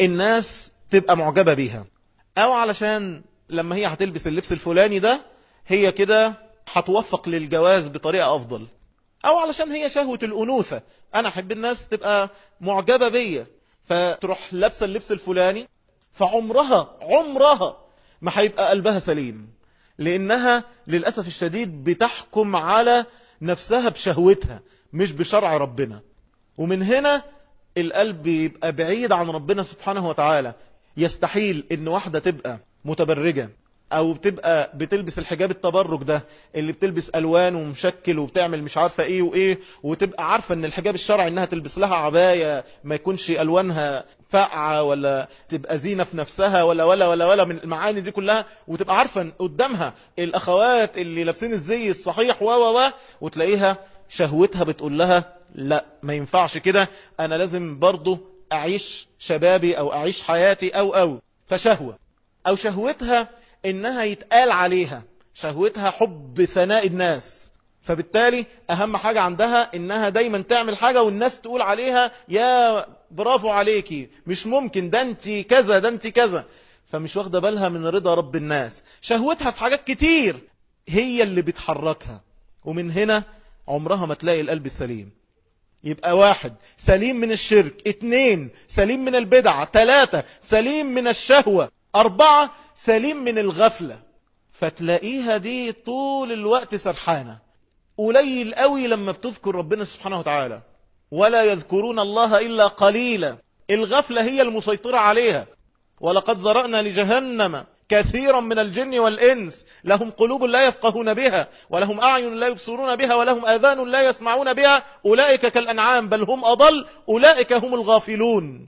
الناس تبقى معجبة بيها او علشان لما هي هتلبس اللبس الفلاني ده هي كده هتوفق للجواز بطريقة افضل او علشان هي شهوة الانوثة انا احب الناس تبقى معجبة بيا فتروح لابسة اللبس الفلاني فعمرها عمرها ما هيبقى قلبها سليم لانها للأسف الشديد بتحكم على نفسها بشهوتها مش بشرع ربنا ومن هنا القلب يبقى بعيد عن ربنا سبحانه وتعالى يستحيل ان واحدة تبقى متبرجة او بتبقى بتلبس الحجاب التبرج ده اللي بتلبس الوان ومشكل وبتعمل مش عارفة ايه وايه وتبقى عارفة ان الحجاب الشرعي انها تلبس لها عباية ما يكونش الوانها فاقعة ولا تبقى زينة في نفسها ولا ولا ولا ولا من المعاني دي كلها وتبقى عارفة قدامها الاخوات اللي لابسين الزي الصحيح و و و وتلاقيها شهوتها بتقول لها لا ما ينفعش كده انا لازم برضو اعيش شبابي او اعيش حياتي او او فشهوة او شهوتها انها يتقال عليها شهوتها حب ثناء الناس فبالتالي اهم حاجة عندها انها دايما تعمل حاجة والناس تقول عليها يا برافو عليكي مش ممكن ده انت كذا ده انت كذا فمش واخدة بالها من رضا رب الناس شهوتها في حاجات كتير هي اللي بتحركها ومن هنا عمرها ما تلاقي القلب السليم يبقى واحد سليم من الشرك اتنين سليم من البدعة تلاتة سليم من الشهوة اربعة سليم من الغفلة فتلاقيها دي طول الوقت سرحانة قليل قوي لما بتذكر ربنا سبحانه وتعالى ولا يذكرون الله إلا قليلا الغفلة هي المسيطرة عليها ولقد ذرأنا لجهنم كثيرا من الجن والإنس لهم قلوب لا يفقهون بها ولهم أعين لا يبصرون بها ولهم آذان لا يسمعون بها أولئك كالأنعام بل هم أضل أولئك هم الغافلون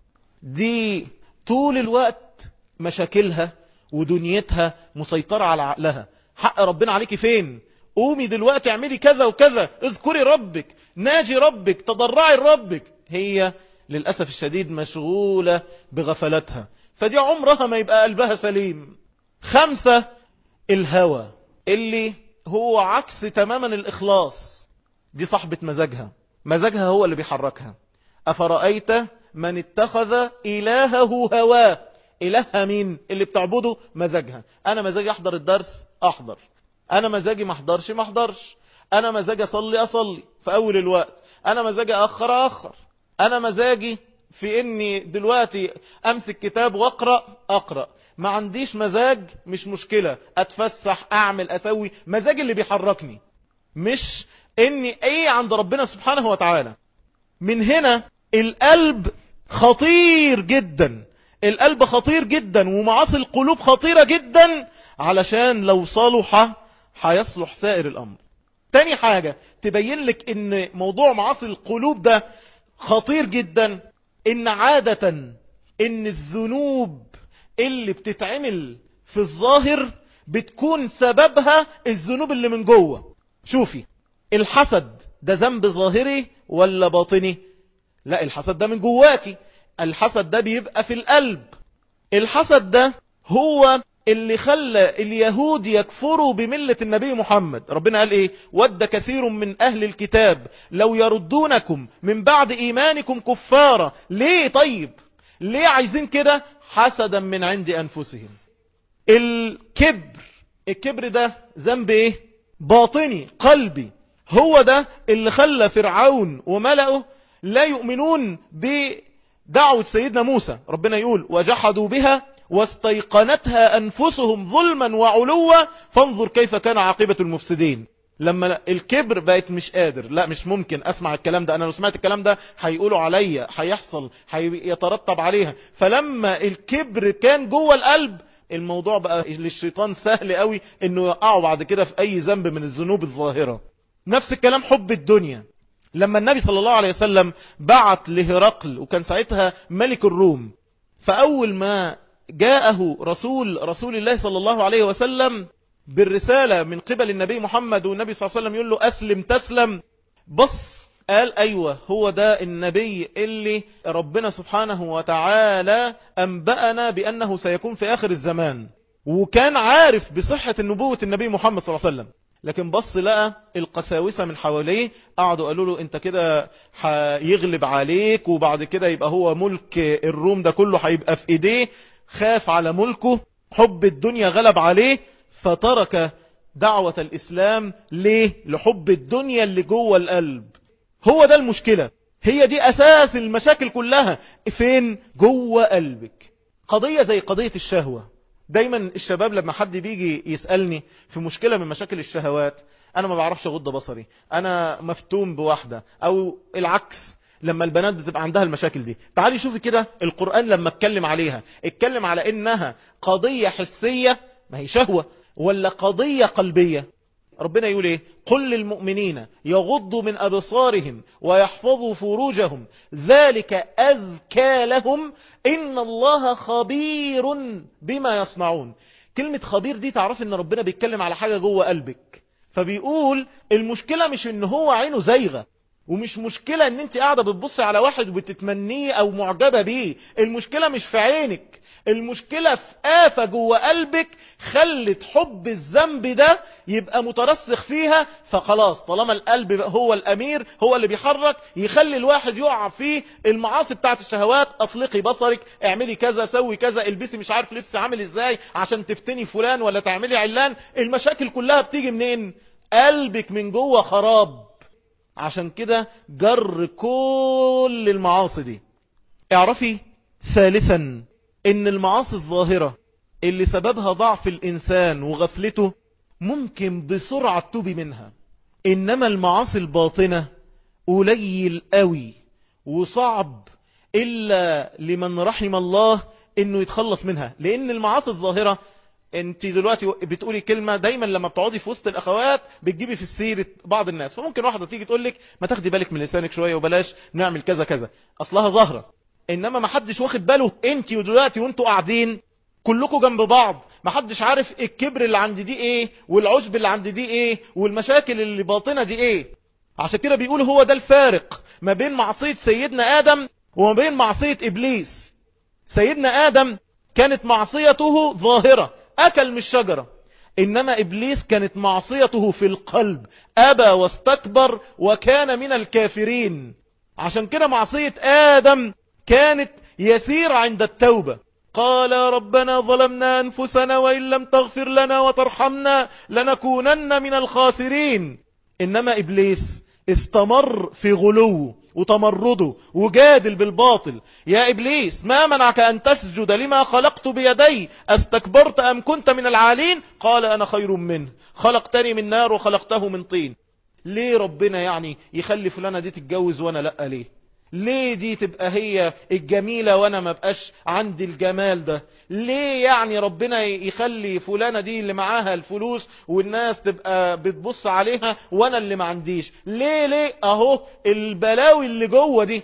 دي طول الوقت مشاكلها ودنيتها مسيطرة على عقلها حق ربنا عليك فين قومي دلوقتي اعملي كذا وكذا اذكري ربك ناجي ربك تضرعي لربك هي للأسف الشديد مشغولة بغفلتها فدي عمرها ما يبقى قلبها سليم خمسة الهوى اللي هو عكس تماما الإخلاص دي صاحبة مزاجها مزاجها هو اللي بيحركها أفرأيت من اتخذ إلهه هواه إلهها مين اللي بتعبده مزاجها أنا مزاجي أحضر الدرس أحضر أنا مزاجي ما أحضرش ما أحضرش أنا مزاجي أصلي أصلي في أول الوقت أنا مزاجي أخر أخر أنا مزاجي في إني دلوقتي أمسك كتاب وأقرأ أقرأ ما عنديش مزاج مش مشكلة أتفسح أعمل أسوي مزاج اللي بيحركني مش إني إيه عند ربنا سبحانه وتعالى من هنا القلب خطير جدا القلب خطير جدا ومعاصي القلوب خطيرة جدا علشان لو صلح هيصلح سائر الأمر تاني حاجة تبين لك ان موضوع معاصي القلوب ده خطير جدا ان عادة ان الذنوب اللي بتتعمل في الظاهر بتكون سببها الذنوب اللي من جوه شوفي الحسد ده ذنب ظاهري ولا باطني لا الحسد ده من جواكي الحسد ده بيبقى في القلب الحسد ده هو اللي خلى اليهود يكفروا بملة النبي محمد ربنا قال ايه ود كثير من اهل الكتاب لو يردونكم من بعد ايمانكم كفارا ليه طيب ليه عايزين كده حسدا من عند انفسهم الكبر الكبر ده ذنب ايه باطني قلبي هو ده اللي خلى فرعون وملأه لا يؤمنون بدعوة سيدنا موسى ربنا يقول وجحدوا بها واستيقنتها أنفسهم ظلما وعلوا فانظر كيف كان عاقبة المفسدين لما الكبر بقت مش قادر لا مش ممكن اسمع الكلام ده انا لو سمعت الكلام ده هيقولوا عليا هيحصل هيترتب عليها فلما الكبر كان جوه القلب الموضوع بقى للشيطان سهل قوي انه يقعوا بعد كده في اي ذنب من الذنوب الظاهرة نفس الكلام حب الدنيا لما النبي صلى الله عليه وسلم بعت لهرقل وكان ساعتها ملك الروم فاول ما جاءه رسول رسول الله صلى الله عليه وسلم بالرسالة من قبل النبي محمد والنبي صلى الله عليه وسلم يقول له أسلم تسلم بص قال أيوة هو ده النبي اللي ربنا سبحانه وتعالى أنبأنا بأنه سيكون في آخر الزمان وكان عارف بصحة النبوة النبي محمد صلى الله عليه وسلم لكن بص لقى القساوسة من حواليه قعدوا قالوا له انت كده هيغلب عليك وبعد كده يبقى هو ملك الروم ده كله هيبقى في ايديه خاف على ملكه حب الدنيا غلب عليه فترك دعوة الإسلام ليه لحب الدنيا اللي جوه القلب هو ده المشكلة هي دي أساس المشاكل كلها فين جوه قلبك قضية زي قضية الشهوة دايما الشباب لما حد بيجي يسألني في مشكلة من مشاكل الشهوات أنا ما بعرفش أغض بصري أنا مفتون بواحدة أو العكس لما البنات بتبقى عندها المشاكل دي تعالي شوفي كده القرآن لما اتكلم عليها اتكلم على انها قضية حسية ما هي شهوة ولا قضية قلبية ربنا يقول ايه قل للمؤمنين يغضوا من أبصارهم ويحفظوا فروجهم ذلك أذكى لهم إن الله خبير بما يصنعون كلمة خبير دي تعرف ان ربنا بيتكلم على حاجة جوه قلبك فبيقول المشكلة مش ان هو عينه زيغة ومش مشكلة ان انت قاعدة بتبصي على واحد وبتتمنيه او معجبة بيه المشكلة مش في عينك المشكلة في آفة جوه قلبك خلت حب الذنب ده يبقى مترسخ فيها فخلاص طالما القلب هو الأمير هو اللي بيحرك يخلي الواحد يقع في المعاصي بتاعت الشهوات أطلقي بصرك اعملي كذا سوي كذا البسي مش عارف لبس عامل ازاي عشان تفتني فلان ولا تعملي علان المشاكل كلها بتيجي منين قلبك من جوه خراب عشان كده جر كل المعاصي دي اعرفي ثالثا ان المعاصي الظاهرة اللي سببها ضعف الانسان وغفلته ممكن بسرعة تتوبي منها انما المعاصي الباطنة قليل قوي وصعب الا لمن رحم الله انه يتخلص منها لان المعاصي الظاهرة انت دلوقتي بتقولي كلمة دايما لما بتقعدي في وسط الاخوات بتجيبي في السيرة بعض الناس فممكن واحدة تيجي تقول لك ما تاخدي بالك من لسانك شوية وبلاش نعمل كذا كذا اصلها ظاهرة انما ما حدش واخد باله انت ودلوقتي وانتوا قاعدين كلكم جنب بعض ما حدش عارف الكبر اللي عند دي ايه والعجب اللي عند دي ايه والمشاكل اللي باطنة دي ايه عشان كده بيقول هو ده الفارق ما بين معصية سيدنا ادم وما بين معصية ابليس سيدنا ادم كانت معصيته ظاهرة اكل من الشجرة انما ابليس كانت معصيته في القلب ابى واستكبر وكان من الكافرين عشان كده معصية ادم كانت يسير عند التوبة قال ربنا ظلمنا أنفسنا وإن لم تغفر لنا وترحمنا لنكونن من الخاسرين إنما إبليس استمر في غلوه وتمرده وجادل بالباطل يا إبليس ما منعك أن تسجد لما خلقت بيدي استكبرت أم كنت من العالين قال أنا خير منه خلقتني من نار وخلقته من طين ليه ربنا يعني يخلي فلانة دي تتجوز وانا لا ليه ليه دي تبقى هي الجميلة وانا ما بقاش عندي الجمال ده ليه يعني ربنا يخلي فلانة دي اللي معاها الفلوس والناس تبقى بتبص عليها وانا اللي ما عنديش ليه ليه اهو البلاوي اللي جوه دي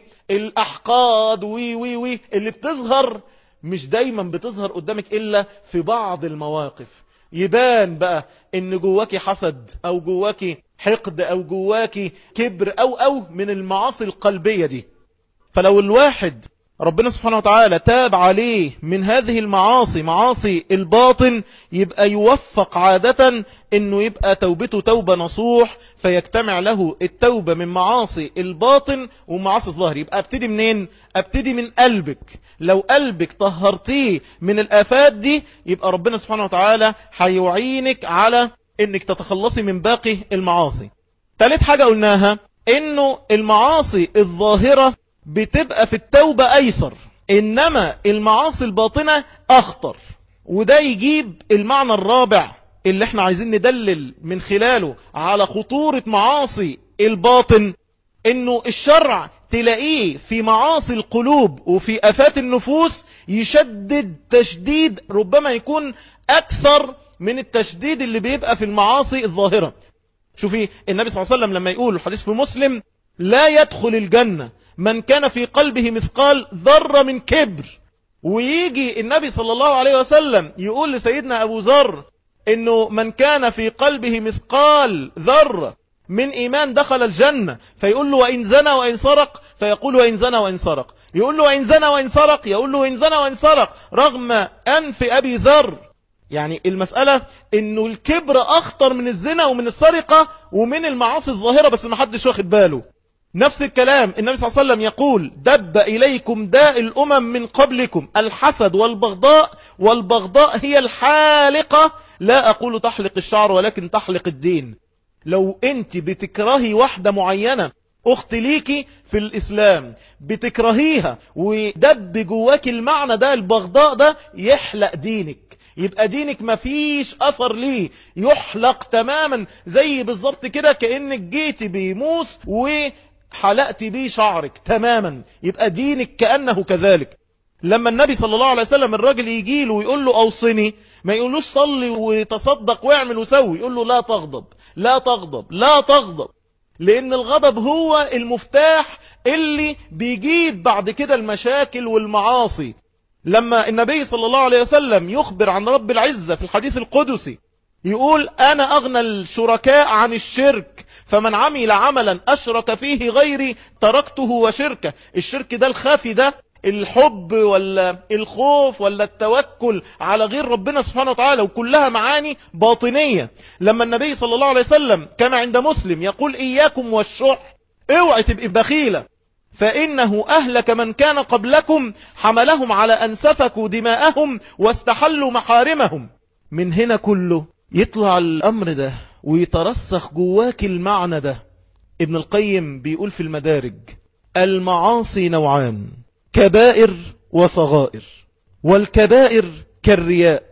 الاحقاد وي وي وي اللي بتظهر مش دايما بتظهر قدامك الا في بعض المواقف يبان بقى ان جواكي حسد او جواكي حقد او جواكي كبر او او من المعاصي القلبية دي فلو الواحد ربنا سبحانه وتعالى تاب عليه من هذه المعاصي معاصي الباطن يبقى يوفق عادة انه يبقى توبته توبة نصوح فيجتمع له التوبة من معاصي الباطن ومعاصي الظاهر يبقى ابتدي منين ابتدي من قلبك لو قلبك طهرتيه من الافات دي يبقى ربنا سبحانه وتعالى هيعينك على انك تتخلصي من باقي المعاصي ثالث حاجة قلناها انه المعاصي الظاهرة بتبقى في التوبة ايسر انما المعاصي الباطنة اخطر وده يجيب المعنى الرابع اللي احنا عايزين ندلل من خلاله على خطورة معاصي الباطن انه الشرع تلاقيه في معاصي القلوب وفي افات النفوس يشدد تشديد ربما يكون اكثر من التشديد اللي بيبقى في المعاصي الظاهرة شوفي النبي صلى الله عليه وسلم لما يقول الحديث في مسلم لا يدخل الجنة من كان في قلبه مثقال ذرة من كبر ويجي النبي صلى الله عليه وسلم يقول لسيدنا أبو ذر انه من كان في قلبه مثقال ذرة من ايمان دخل الجنة فيقول له وان زنى وان سرق فيقول وان زنى وان سرق يقول له وان زنى وان سرق يقول له وان زنى وان سرق رغم انف ابي ذر يعني المسألة انه الكبر اخطر من الزنا ومن السرقة ومن المعاصي الظاهرة بس ما حدش واخد باله نفس الكلام النبي صلى الله عليه وسلم يقول دب إليكم داء الأمم من قبلكم الحسد والبغضاء والبغضاء هي الحالقة لا أقول تحلق الشعر ولكن تحلق الدين لو أنت بتكرهي واحدة معينة أخت ليكي في الإسلام بتكرهيها ودب جواك المعنى ده البغضاء ده يحلق دينك يبقى دينك مفيش اثر ليه يحلق تماما زي بالظبط كده كأنك جيتي بيموس وحلقتي بيه شعرك تماما يبقى دينك كأنه كذلك لما النبي صلى الله عليه وسلم الراجل يجي له ويقول له اوصني ما يقولوش صلي وتصدق واعمل وسوي يقول له لا تغضب لا تغضب لا تغضب لان الغضب هو المفتاح اللي بيجيب بعد كده المشاكل والمعاصي لما النبي صلى الله عليه وسلم يخبر عن رب العزة في الحديث القدسي يقول انا اغنى الشركاء عن الشرك فمن عمل عملا اشرك فيه غيري تركته وشركه الشرك ده الخافي ده الحب ولا الخوف ولا التوكل على غير ربنا سبحانه وتعالى وكلها معاني باطنية لما النبي صلى الله عليه وسلم كان عند مسلم يقول اياكم والشح اوعي تبقى بخيلة فإنه أهلك من كان قبلكم حملهم على أن سفكوا دماءهم واستحلوا محارمهم من هنا كله يطلع الأمر ده ويترسخ جواك المعنى ده ابن القيم بيقول في المدارج المعاصي نوعان كبائر وصغائر والكبائر كالرياء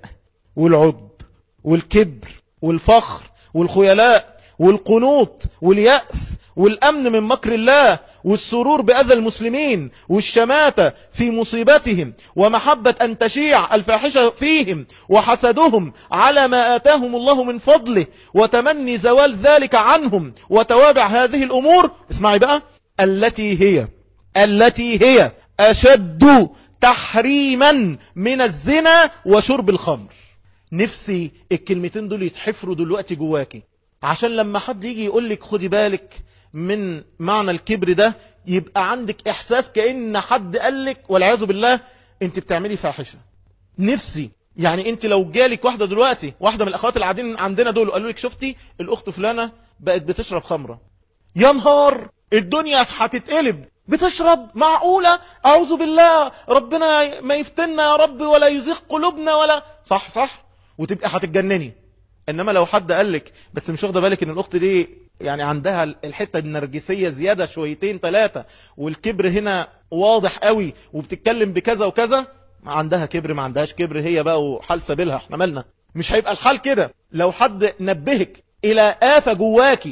والعب والكبر والفخر والخيلاء والقنوط واليأس والأمن من مكر الله والسرور بأذى المسلمين والشماتة في مصيبتهم ومحبة أن تشيع الفاحشة فيهم وحسدهم على ما آتاهم الله من فضله وتمني زوال ذلك عنهم وتوابع هذه الأمور اسمعي بقى التي هي التي هي أشد تحريما من الزنا وشرب الخمر نفسي الكلمتين دول يتحفروا دلوقتي جواكي عشان لما حد يجي يقول لك خدي بالك من معنى الكبر ده يبقى عندك احساس كأن حد قال لك والعياذ بالله انت بتعملي فاحشة نفسي يعني انت لو جالك واحدة دلوقتي واحدة من الاخوات اللي قاعدين عندنا دول وقالوا لك شفتي الاخت فلانة بقت بتشرب خمرة يا نهار الدنيا هتتقلب بتشرب معقولة اعوذ بالله ربنا ما يفتنا يا رب ولا يزيغ قلوبنا ولا صح صح وتبقى هتتجنني انما لو حد قالك بس مش واخده بالك ان الاخت دي يعني عندها الحتة النرجسية زيادة شويتين ثلاثة والكبر هنا واضح قوي وبتتكلم بكذا وكذا ما عندها كبر ما عندهاش كبر هي بقى وحال سبيلها احنا مالنا مش هيبقى الحال كده لو حد نبهك الى آفة جواكي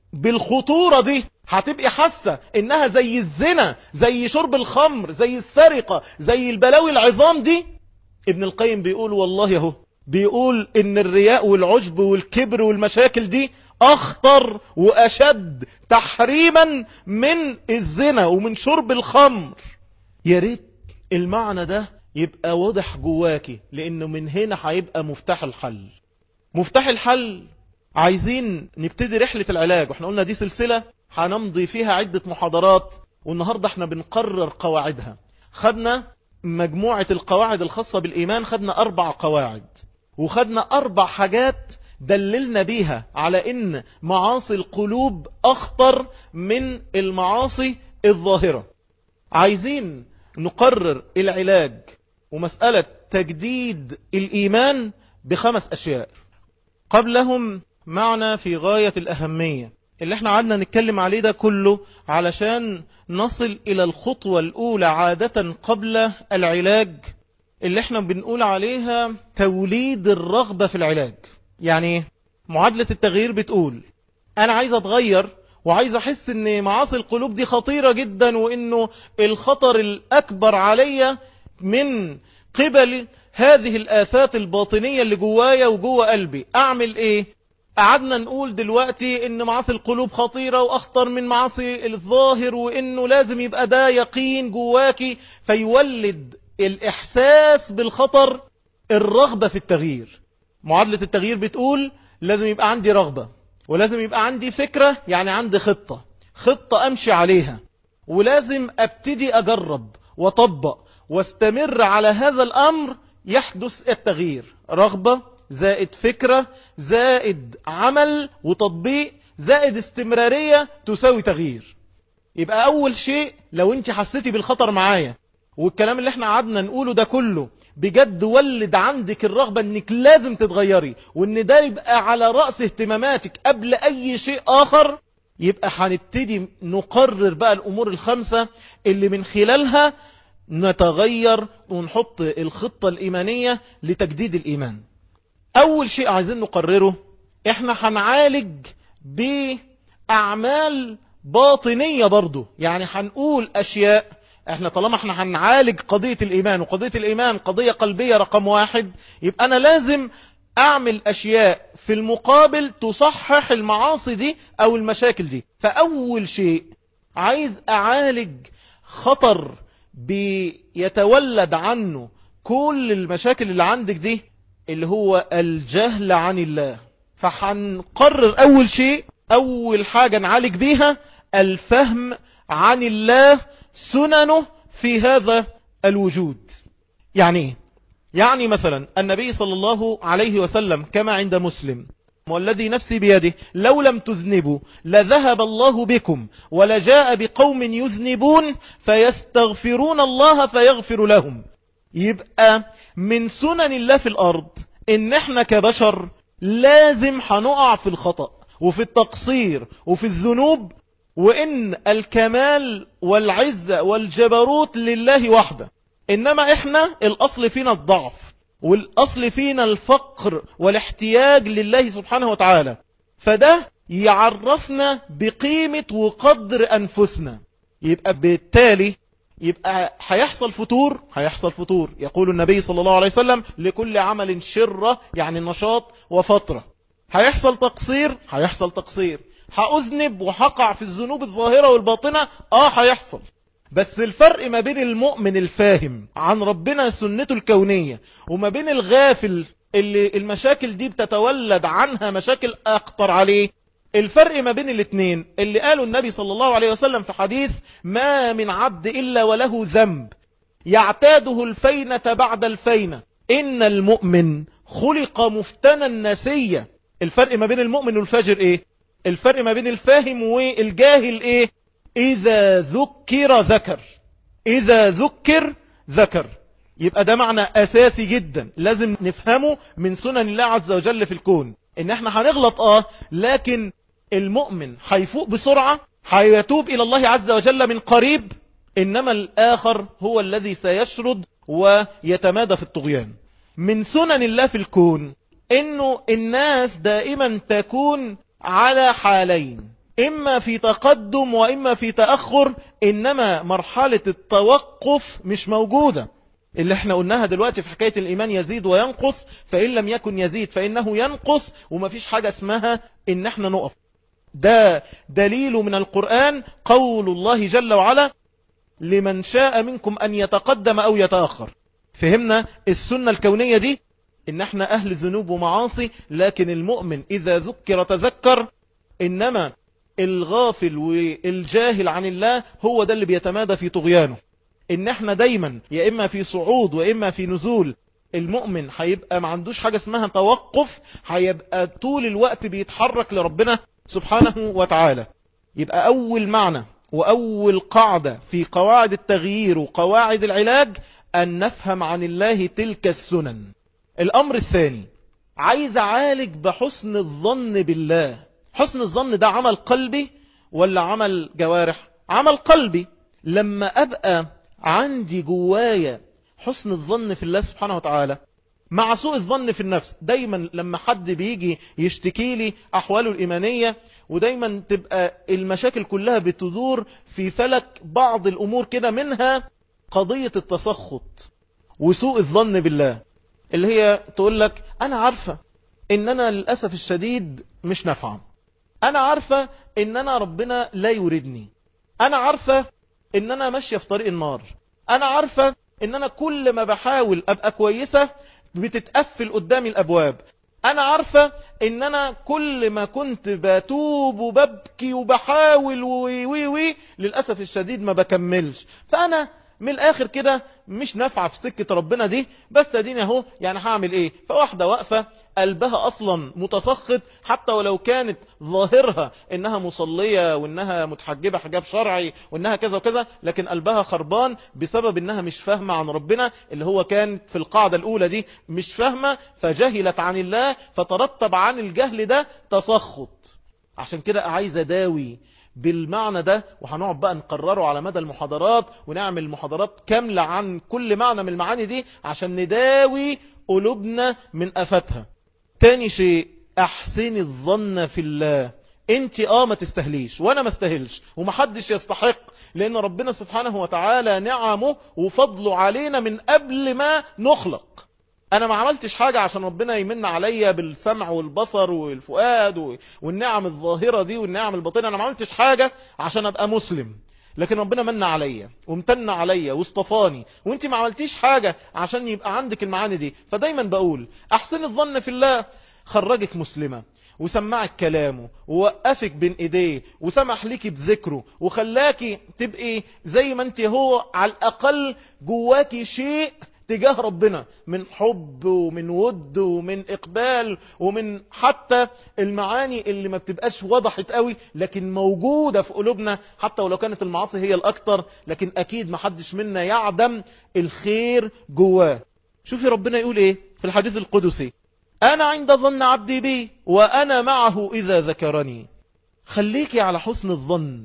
بالخطورة دي هتبقي حاسة انها زي الزنا زي شرب الخمر زي السرقة زي البلاوي العظام دي ابن القيم بيقول والله اهو بيقول ان الرياء والعجب والكبر والمشاكل دي اخطر واشد تحريما من الزنا ومن شرب الخمر يا ريت المعنى ده يبقى واضح جواكي لانه من هنا هيبقى مفتاح الحل مفتاح الحل عايزين نبتدي رحلة العلاج واحنا قلنا دي سلسلة هنمضي فيها عدة محاضرات والنهاردة احنا بنقرر قواعدها خدنا مجموعة القواعد الخاصة بالإيمان خدنا أربع قواعد وخدنا أربع حاجات دللنا بيها على ان معاصي القلوب اخطر من المعاصي الظاهرة عايزين نقرر العلاج ومسألة تجديد الايمان بخمس اشياء قبلهم معنى في غاية الاهمية اللي احنا عادنا نتكلم عليه ده كله علشان نصل الى الخطوة الاولى عادة قبل العلاج اللي احنا بنقول عليها توليد الرغبة في العلاج يعني معادلة التغيير بتقول انا عايز اتغير وعايز احس ان معاصي القلوب دي خطيرة جدا وانه الخطر الاكبر عليا من قبل هذه الآفات الباطنية اللي جوايا وجوا قلبي اعمل ايه قعدنا نقول دلوقتي ان معاصي القلوب خطيرة واخطر من معاصي الظاهر وانه لازم يبقى ده يقين جواكي فيولد الاحساس بالخطر الرغبة في التغيير معادلة التغيير بتقول لازم يبقى عندي رغبة ولازم يبقى عندي فكرة يعني عندي خطة خطة امشي عليها ولازم ابتدي اجرب وطبق واستمر على هذا الامر يحدث التغيير رغبة زائد فكرة زائد عمل وتطبيق زائد استمرارية تساوي تغيير يبقى اول شيء لو انت حسيتي بالخطر معايا والكلام اللي احنا قعدنا نقوله ده كله بجد ولد عندك الرغبة انك لازم تتغيري وان ده يبقى على رأس اهتماماتك قبل اي شيء اخر يبقى هنبتدي نقرر بقى الامور الخمسة اللي من خلالها نتغير ونحط الخطة الايمانية لتجديد الايمان اول شيء عايزين نقرره احنا هنعالج باعمال باطنية برضو يعني هنقول اشياء احنا طالما احنا هنعالج قضية الايمان وقضية الايمان قضية قلبية رقم واحد يبقى انا لازم اعمل اشياء في المقابل تصحح المعاصي دي او المشاكل دي فاول شيء عايز اعالج خطر بيتولد عنه كل المشاكل اللي عندك دي اللي هو الجهل عن الله فحنقرر اول شيء اول حاجة نعالج بيها الفهم عن الله سننه في هذا الوجود يعني ايه يعني مثلا النبي صلى الله عليه وسلم كما عند مسلم والذي نفسي بيده لو لم تذنبوا لذهب الله بكم ولجاء بقوم يذنبون فيستغفرون الله فيغفر لهم يبقى من سنن الله في الأرض إن احنا كبشر لازم هنقع في الخطأ وفي التقصير وفي الذنوب وإن الكمال والعزة والجبروت لله وحده إنما إحنا الأصل فينا الضعف والأصل فينا الفقر والاحتياج لله سبحانه وتعالى فده يعرفنا بقيمة وقدر أنفسنا يبقى بالتالي يبقى هيحصل فتور هيحصل فتور يقول النبي صلى الله عليه وسلم لكل عمل شرة يعني نشاط وفترة هيحصل تقصير هيحصل تقصير هأذنب وهقع في الذنوب الظاهرة والباطنة اه هيحصل بس الفرق ما بين المؤمن الفاهم عن ربنا سنته الكونية وما بين الغافل اللي المشاكل دي بتتولد عنها مشاكل اخطر عليه الفرق ما بين الاثنين اللي قاله النبي صلى الله عليه وسلم في حديث ما من عبد إلا وله ذنب يعتاده الفينة بعد الفينة إن المؤمن خلق مفتنا نسيا الفرق ما بين المؤمن والفاجر ايه الفرق ما بين الفاهم والجاهل ايه اذا ذكر ذكر اذا ذكر ذكر يبقى ده معنى اساسي جدا لازم نفهمه من سنن الله عز وجل في الكون ان احنا هنغلط اه لكن المؤمن هيفوق بسرعة هيتوب الى الله عز وجل من قريب انما الاخر هو الذي سيشرد ويتمادى في الطغيان من سنن الله في الكون انه الناس دائما تكون على حالين اما في تقدم واما في تأخر انما مرحلة التوقف مش موجودة اللي احنا قلناها دلوقتي في حكاية الايمان يزيد وينقص فان لم يكن يزيد فانه ينقص ومفيش حاجة اسمها ان احنا نقف ده دليل من القرآن قول الله جل وعلا لمن شاء منكم ان يتقدم او يتأخر فهمنا السنة الكونية دي ان احنا اهل ذنوب ومعاصي لكن المؤمن اذا ذكر تذكر انما الغافل والجاهل عن الله هو ده اللي بيتمادى في طغيانه ان احنا دايما يا اما في صعود واما في نزول المؤمن هيبقى ما عندوش حاجة اسمها توقف هيبقى طول الوقت بيتحرك لربنا سبحانه وتعالى يبقى اول معنى واول قاعدة في قواعد التغيير وقواعد العلاج ان نفهم عن الله تلك السنن الامر الثاني عايز اعالج بحسن الظن بالله حسن الظن ده عمل قلبي ولا عمل جوارح عمل قلبي لما ابقى عندي جوايا حسن الظن في الله سبحانه وتعالى مع سوء الظن في النفس دايما لما حد بيجي يشتكي لي احواله الايمانية ودايما تبقى المشاكل كلها بتدور في فلك بعض الامور كده منها قضية التسخط وسوء الظن بالله اللي هي تقول لك انا عارفة ان انا للأسف الشديد مش نافعة انا عارفة ان انا ربنا لا يريدني انا عارفة ان انا ماشية في طريق النار انا عارفة ان انا كل ما بحاول ابقى كويسة بتتقفل قدامي الابواب انا عارفة ان انا كل ما كنت بتوب وببكي وبحاول وي وي وي للأسف الشديد ما بكملش فانا من الاخر كده مش نافعه في سكة ربنا دي بس اديني اهو يعني هعمل ايه فواحدة واقفة قلبها اصلا متسخط حتى ولو كانت ظاهرها انها مصلية وانها متحجبة حجاب شرعي وانها كذا وكذا لكن قلبها خربان بسبب انها مش فاهمة عن ربنا اللي هو كان في القاعدة الاولى دي مش فاهمة فجهلت عن الله فترتب عن الجهل ده تسخط عشان كده عايز اداوي بالمعنى ده وهنقعد بقى نقرره على مدى المحاضرات ونعمل محاضرات كاملة عن كل معنى من المعاني دي عشان نداوي قلوبنا من أفتها تاني شيء احسن الظن في الله انت اه ما تستهليش وانا ما استهلش ومحدش يستحق لان ربنا سبحانه وتعالى نعمه وفضله علينا من قبل ما نخلق انا ما عملتش حاجة عشان ربنا يمن عليا بالسمع والبصر والفؤاد والنعم الظاهرة دي والنعم الباطنة انا ما عملتش حاجة عشان ابقى مسلم لكن ربنا من عليا وامتن عليا واصطفاني وانت ما عملتيش حاجة عشان يبقى عندك المعاني دي فدايما بقول احسن الظن في الله خرجك مسلمة وسمعك كلامه ووقفك بين ايديه وسمح ليكي بذكره وخلاكي تبقي زي ما انت هو على الاقل جواكي شيء تجاه ربنا من حب ومن ود ومن اقبال ومن حتى المعاني اللي ما بتبقاش وضحت قوي لكن موجودة في قلوبنا حتى ولو كانت المعاصي هي الاكتر لكن اكيد ما حدش منا يعدم الخير جواه شوفي ربنا يقول ايه في الحديث القدسي انا عند ظن عبدي بي وانا معه اذا ذكرني خليكي على حسن الظن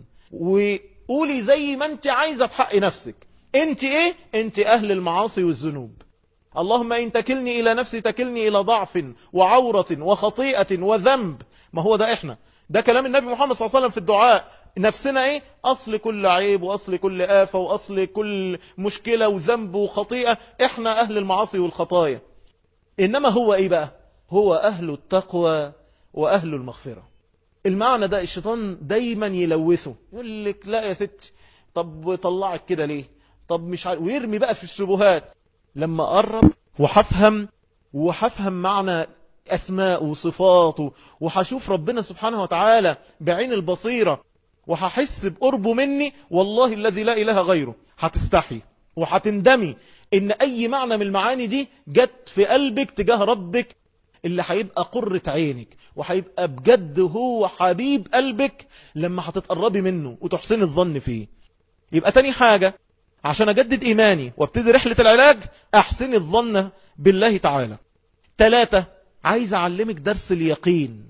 وقولي زي ما انت عايزة في حق نفسك انت ايه انت اهل المعاصي والذنوب اللهم ان تكلني الى نفسي تكلني الى ضعف وعورة وخطيئة وذنب ما هو ده احنا ده كلام النبي محمد صلى الله عليه وسلم في الدعاء نفسنا ايه اصل كل عيب واصل كل آفة واصل كل مشكلة وذنب وخطيئة احنا اهل المعاصي والخطايا انما هو ايه بقى هو اهل التقوى واهل المغفرة المعنى ده الشيطان دايما يلوثه يقول لك لا يا ستي طب طلعك كده ليه طب مش عارف ويرمي بقى في الشبهات لما قرب وحفهم وحفهم معنى اسماء وصفاته وهشوف ربنا سبحانه وتعالى بعين البصيرة وهحس بقربه مني والله الذي لا اله غيره هتستحي وهتندمي ان اي معنى من المعاني دي جت في قلبك تجاه ربك اللي هيبقى قرة عينك وهيبقى بجد هو حبيب قلبك لما هتتقربي منه وتحسن الظن فيه يبقى تاني حاجة عشان اجدد ايماني وابتدي رحلة العلاج احسن الظن بالله تعالى ثلاثة عايز اعلمك درس اليقين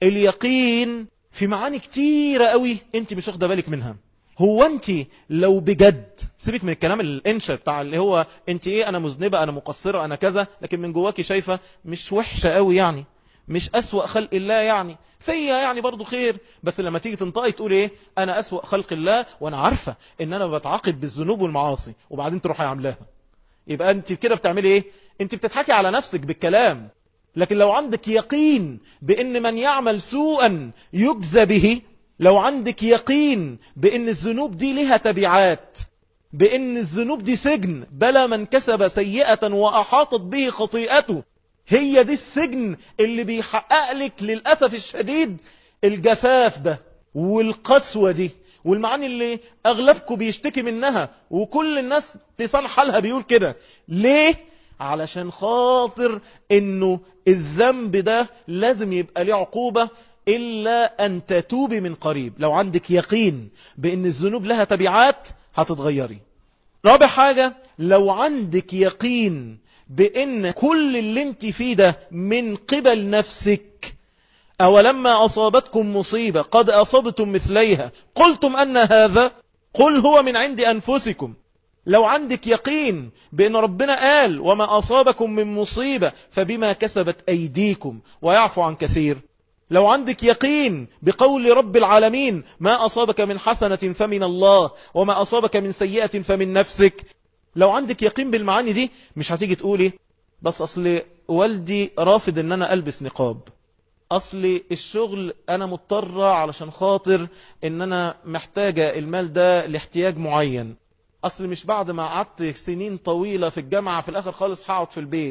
اليقين في معاني كتيرة قوي انت مش واخده بالك منها هو انت لو بجد سيبك من الكلام الانشا بتاع اللي هو انت ايه انا مذنبة انا مقصرة انا كذا لكن من جواكي شايفة مش وحشة قوي يعني مش اسوأ خلق الله يعني فيا يعني برضو خير بس لما تيجي تنطقي تقول ايه انا اسوأ خلق الله وانا عارفة ان انا بتعاقب بالذنوب والمعاصي وبعدين تروحي عاملاها يبقى انت كده بتعملي ايه انت بتضحكي على نفسك بالكلام لكن لو عندك يقين بان من يعمل سوءا يجزى به لو عندك يقين بان الذنوب دي لها تبعات بان الذنوب دي سجن بلا من كسب سيئة واحاطت به خطيئته هي دي السجن اللي بيحقق لك للأسف الشديد الجفاف ده والقسوة دي والمعاني اللي اغلبكم بيشتكي منها وكل الناس لسان حالها بيقول كده ليه علشان خاطر انه الذنب ده لازم يبقى ليه عقوبة الا ان تتوبي من قريب لو عندك يقين بان الذنوب لها تبعات هتتغيري رابع حاجة لو عندك يقين بان كل اللي انت فيه ده من قبل نفسك اولما اصابتكم مصيبة قد اصبتم مثليها قلتم ان هذا قل هو من عند انفسكم لو عندك يقين بان ربنا قال وما اصابكم من مصيبة فبما كسبت ايديكم ويعفو عن كثير لو عندك يقين بقول رب العالمين ما أصابك من حسنة فمن الله وما أصابك من سيئة فمن نفسك لو عندك يقين بالمعاني دي مش هتيجي تقولي بس أصل والدي رافض ان انا البس نقاب اصل الشغل انا مضطرة علشان خاطر ان انا محتاجة المال ده لاحتياج معين اصل مش بعد ما قعدت سنين طويلة في الجامعة في الاخر خالص هقعد في البيت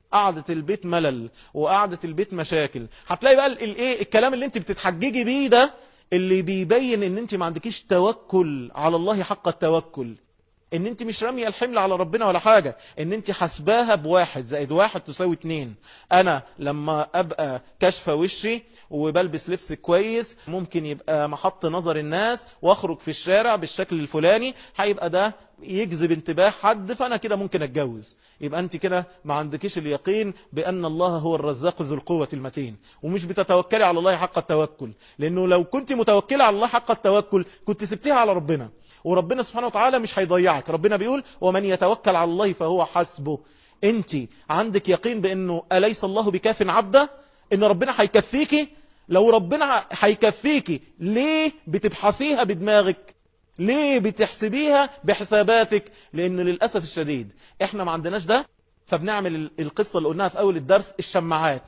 قعدة البيت ملل وقعدة البيت مشاكل هتلاقي بقى الايه الكلام اللي انت بتتحججي بيه ده اللي بيبين ان انت ما عندكيش توكل على الله حق التوكل ان انت مش رامية الحمل على ربنا ولا حاجة ان انت حسباها بواحد زائد واحد تساوي اتنين انا لما ابقى كشف وشي وبلبس لبس كويس ممكن يبقى محط نظر الناس واخرج في الشارع بالشكل الفلاني هيبقى ده يجذب انتباه حد فانا كده ممكن اتجوز يبقى انت كده ما عندكيش اليقين بان الله هو الرزاق ذو القوة المتين ومش بتتوكلي على الله حق التوكل لانه لو كنت متوكلة على الله حق التوكل كنت سبتيها على ربنا وربنا سبحانه وتعالى مش هيضيعك ربنا بيقول ومن يتوكل على الله فهو حسبه انت عندك يقين بانه اليس الله بكاف عبده ان ربنا هيكفيكي لو ربنا هيكفيكي ليه بتبحثيها بدماغك ليه بتحسبيها بحساباتك لان للأسف الشديد احنا ما عندناش ده فبنعمل القصة اللي قلناها في اول الدرس الشماعات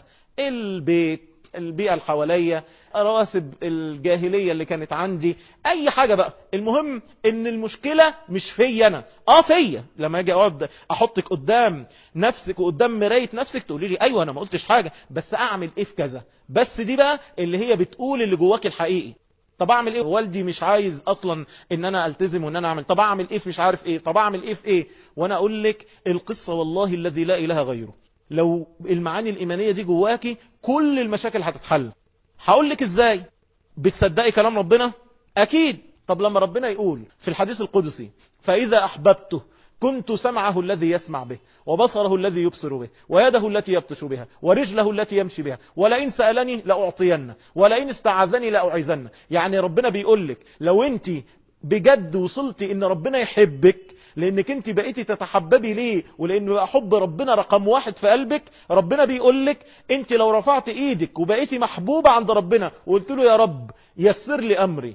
البيت البيئة اللي حواليا رواسب الجاهلية اللي كانت عندي اي حاجة بقى المهم ان المشكلة مش فيا انا اه فيا لما اجي اقعد احطك قدام نفسك وقدام مراية نفسك تقولي لي ايوه انا ما قلتش حاجة بس اعمل ايه في كذا بس دي بقى اللي هي بتقول اللي جواك الحقيقي طب اعمل ايه والدي مش عايز اصلا ان انا التزم وان انا اعمل طب اعمل ايه في مش عارف ايه طب اعمل ايه في ايه وانا اقول لك القصة والله الذي لا اله غيره لو المعاني الايمانية دي جواكي كل المشاكل هتتحل هقول لك ازاي بتصدقي كلام ربنا اكيد طب لما ربنا يقول في الحديث القدسي فاذا احببته كنت سمعه الذي يسمع به وبصره الذي يبصر به ويده التي يبطش بها ورجله التي يمشي بها ولئن سألني لأعطين ولئن استعاذني لأعيذن يعني ربنا بيقول لك لو انت بجد وصلتي ان ربنا يحبك لانك انت بقيتي تتحببي ليه ولانه حب ربنا رقم واحد في قلبك ربنا بيقول لك انت لو رفعت ايدك وبقيتي محبوبة عند ربنا وقلت له يا رب يسر لي امري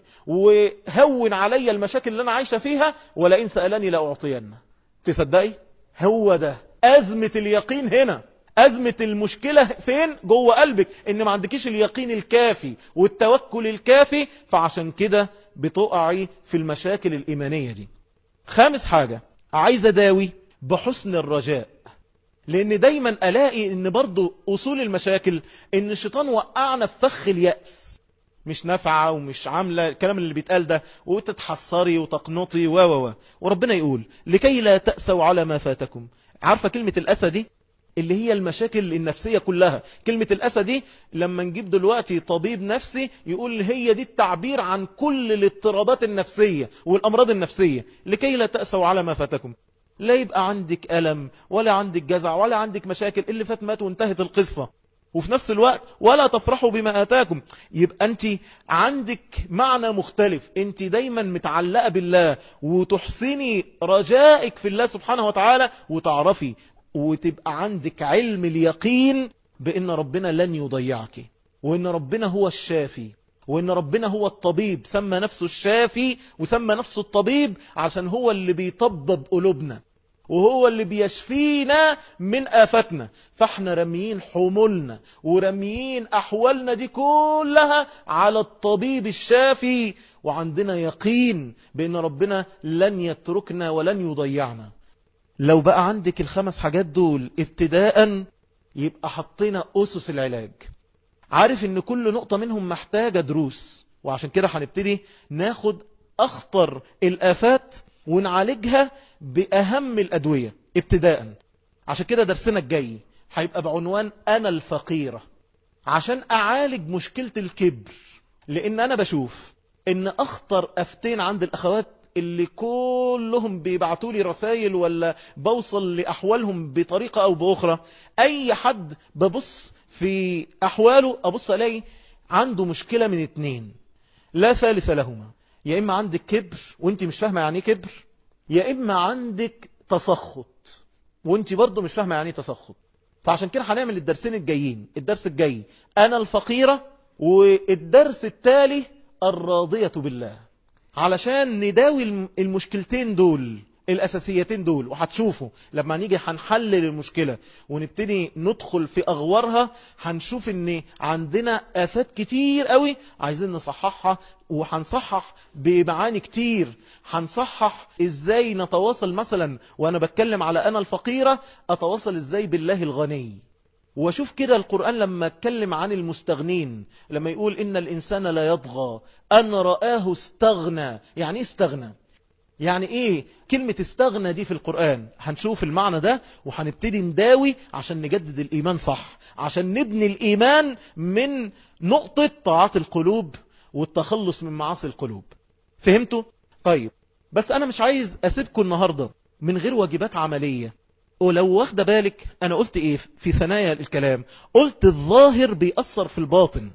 وهون علي المشاكل اللي انا عايشة فيها ولئن سألني لأعطينه تصدقي هو ده أزمة اليقين هنا أزمة المشكلة فين جوه قلبك ان ما عندكيش اليقين الكافي والتوكل الكافي فعشان كده بتقعي في المشاكل الإيمانية دي خامس حاجة عايز أداوي بحسن الرجاء لأن دايما ألاقي ان برضو أصول المشاكل ان الشيطان وقعنا في فخ اليأس مش نافعة ومش عاملة الكلام اللي بيتقال ده وتتحصري وتقنطي و و و وربنا يقول لكي لا تأسوا على ما فاتكم عارفة كلمة الأسى دي اللي هي المشاكل النفسية كلها كلمة الأسى دي لما نجيب دلوقتي طبيب نفسي يقول هي دي التعبير عن كل الاضطرابات النفسية والأمراض النفسية لكي لا تأسوا على ما فاتكم لا يبقى عندك ألم ولا عندك جزع ولا عندك مشاكل اللي فات مات وانتهت القصة وفي نفس الوقت ولا تفرحوا بما آتاكم يبقى انت عندك معنى مختلف انت دايما متعلقة بالله وتحسني رجائك في الله سبحانه وتعالى وتعرفي وتبقى عندك علم اليقين بان ربنا لن يضيعك وان ربنا هو الشافي وان ربنا هو الطبيب سمى نفسه الشافي وسمى نفسه الطبيب عشان هو اللي بيطبب قلوبنا وهو اللي بيشفينا من آفتنا فاحنا رميين حمولنا ورميين أحوالنا دي كلها على الطبيب الشافي وعندنا يقين بأن ربنا لن يتركنا ولن يضيعنا لو بقى عندك الخمس حاجات دول ابتداء يبقى حطينا أسس العلاج عارف ان كل نقطة منهم محتاجة دروس وعشان كده هنبتدي ناخد أخطر الآفات ونعالجها بأهم الأدوية ابتداء عشان كده درسنا الجاي هيبقى بعنوان أنا الفقيرة عشان أعالج مشكلة الكبر لأن أنا بشوف إن أخطر أفتين عند الأخوات اللي كلهم بيبعتوا لي رسائل ولا بوصل لأحوالهم بطريقة أو بأخرى أي حد ببص في أحواله أبص ألاقي عنده مشكلة من اتنين لا ثالث لهما يا إما عندك كبر وانت مش فاهمة يعني كبر يا إما عندك تسخط وانت برضو مش فاهمة يعني تسخط فعشان كده هنعمل الدرسين الجايين الدرس الجاي أنا الفقيرة والدرس التالي الراضية بالله علشان نداوي المشكلتين دول الأساسيتين دول وهتشوفوا لما نيجي هنحلل المشكلة ونبتدي ندخل في أغوارها هنشوف ان عندنا آفات كتير قوي عايزين نصححها وهنصحح بمعاني كتير هنصحح ازاي نتواصل مثلا وانا بتكلم على انا الفقيرة اتواصل ازاي بالله الغني وشوف كده القرآن لما اتكلم عن المستغنين لما يقول إن الإنسان لا يطغى أن رآه استغنى يعني ايه استغنى يعني ايه كلمة استغنى دي في القرآن هنشوف المعنى ده وهنبتدي نداوي عشان نجدد الإيمان صح عشان نبني الإيمان من نقطة طاعات القلوب والتخلص من معاصي القلوب فهمتوا؟ طيب بس أنا مش عايز أسيبكم النهاردة من غير واجبات عملية ولو واخده بالك أنا قلت إيه في ثنايا الكلام قلت الظاهر بيأثر في الباطن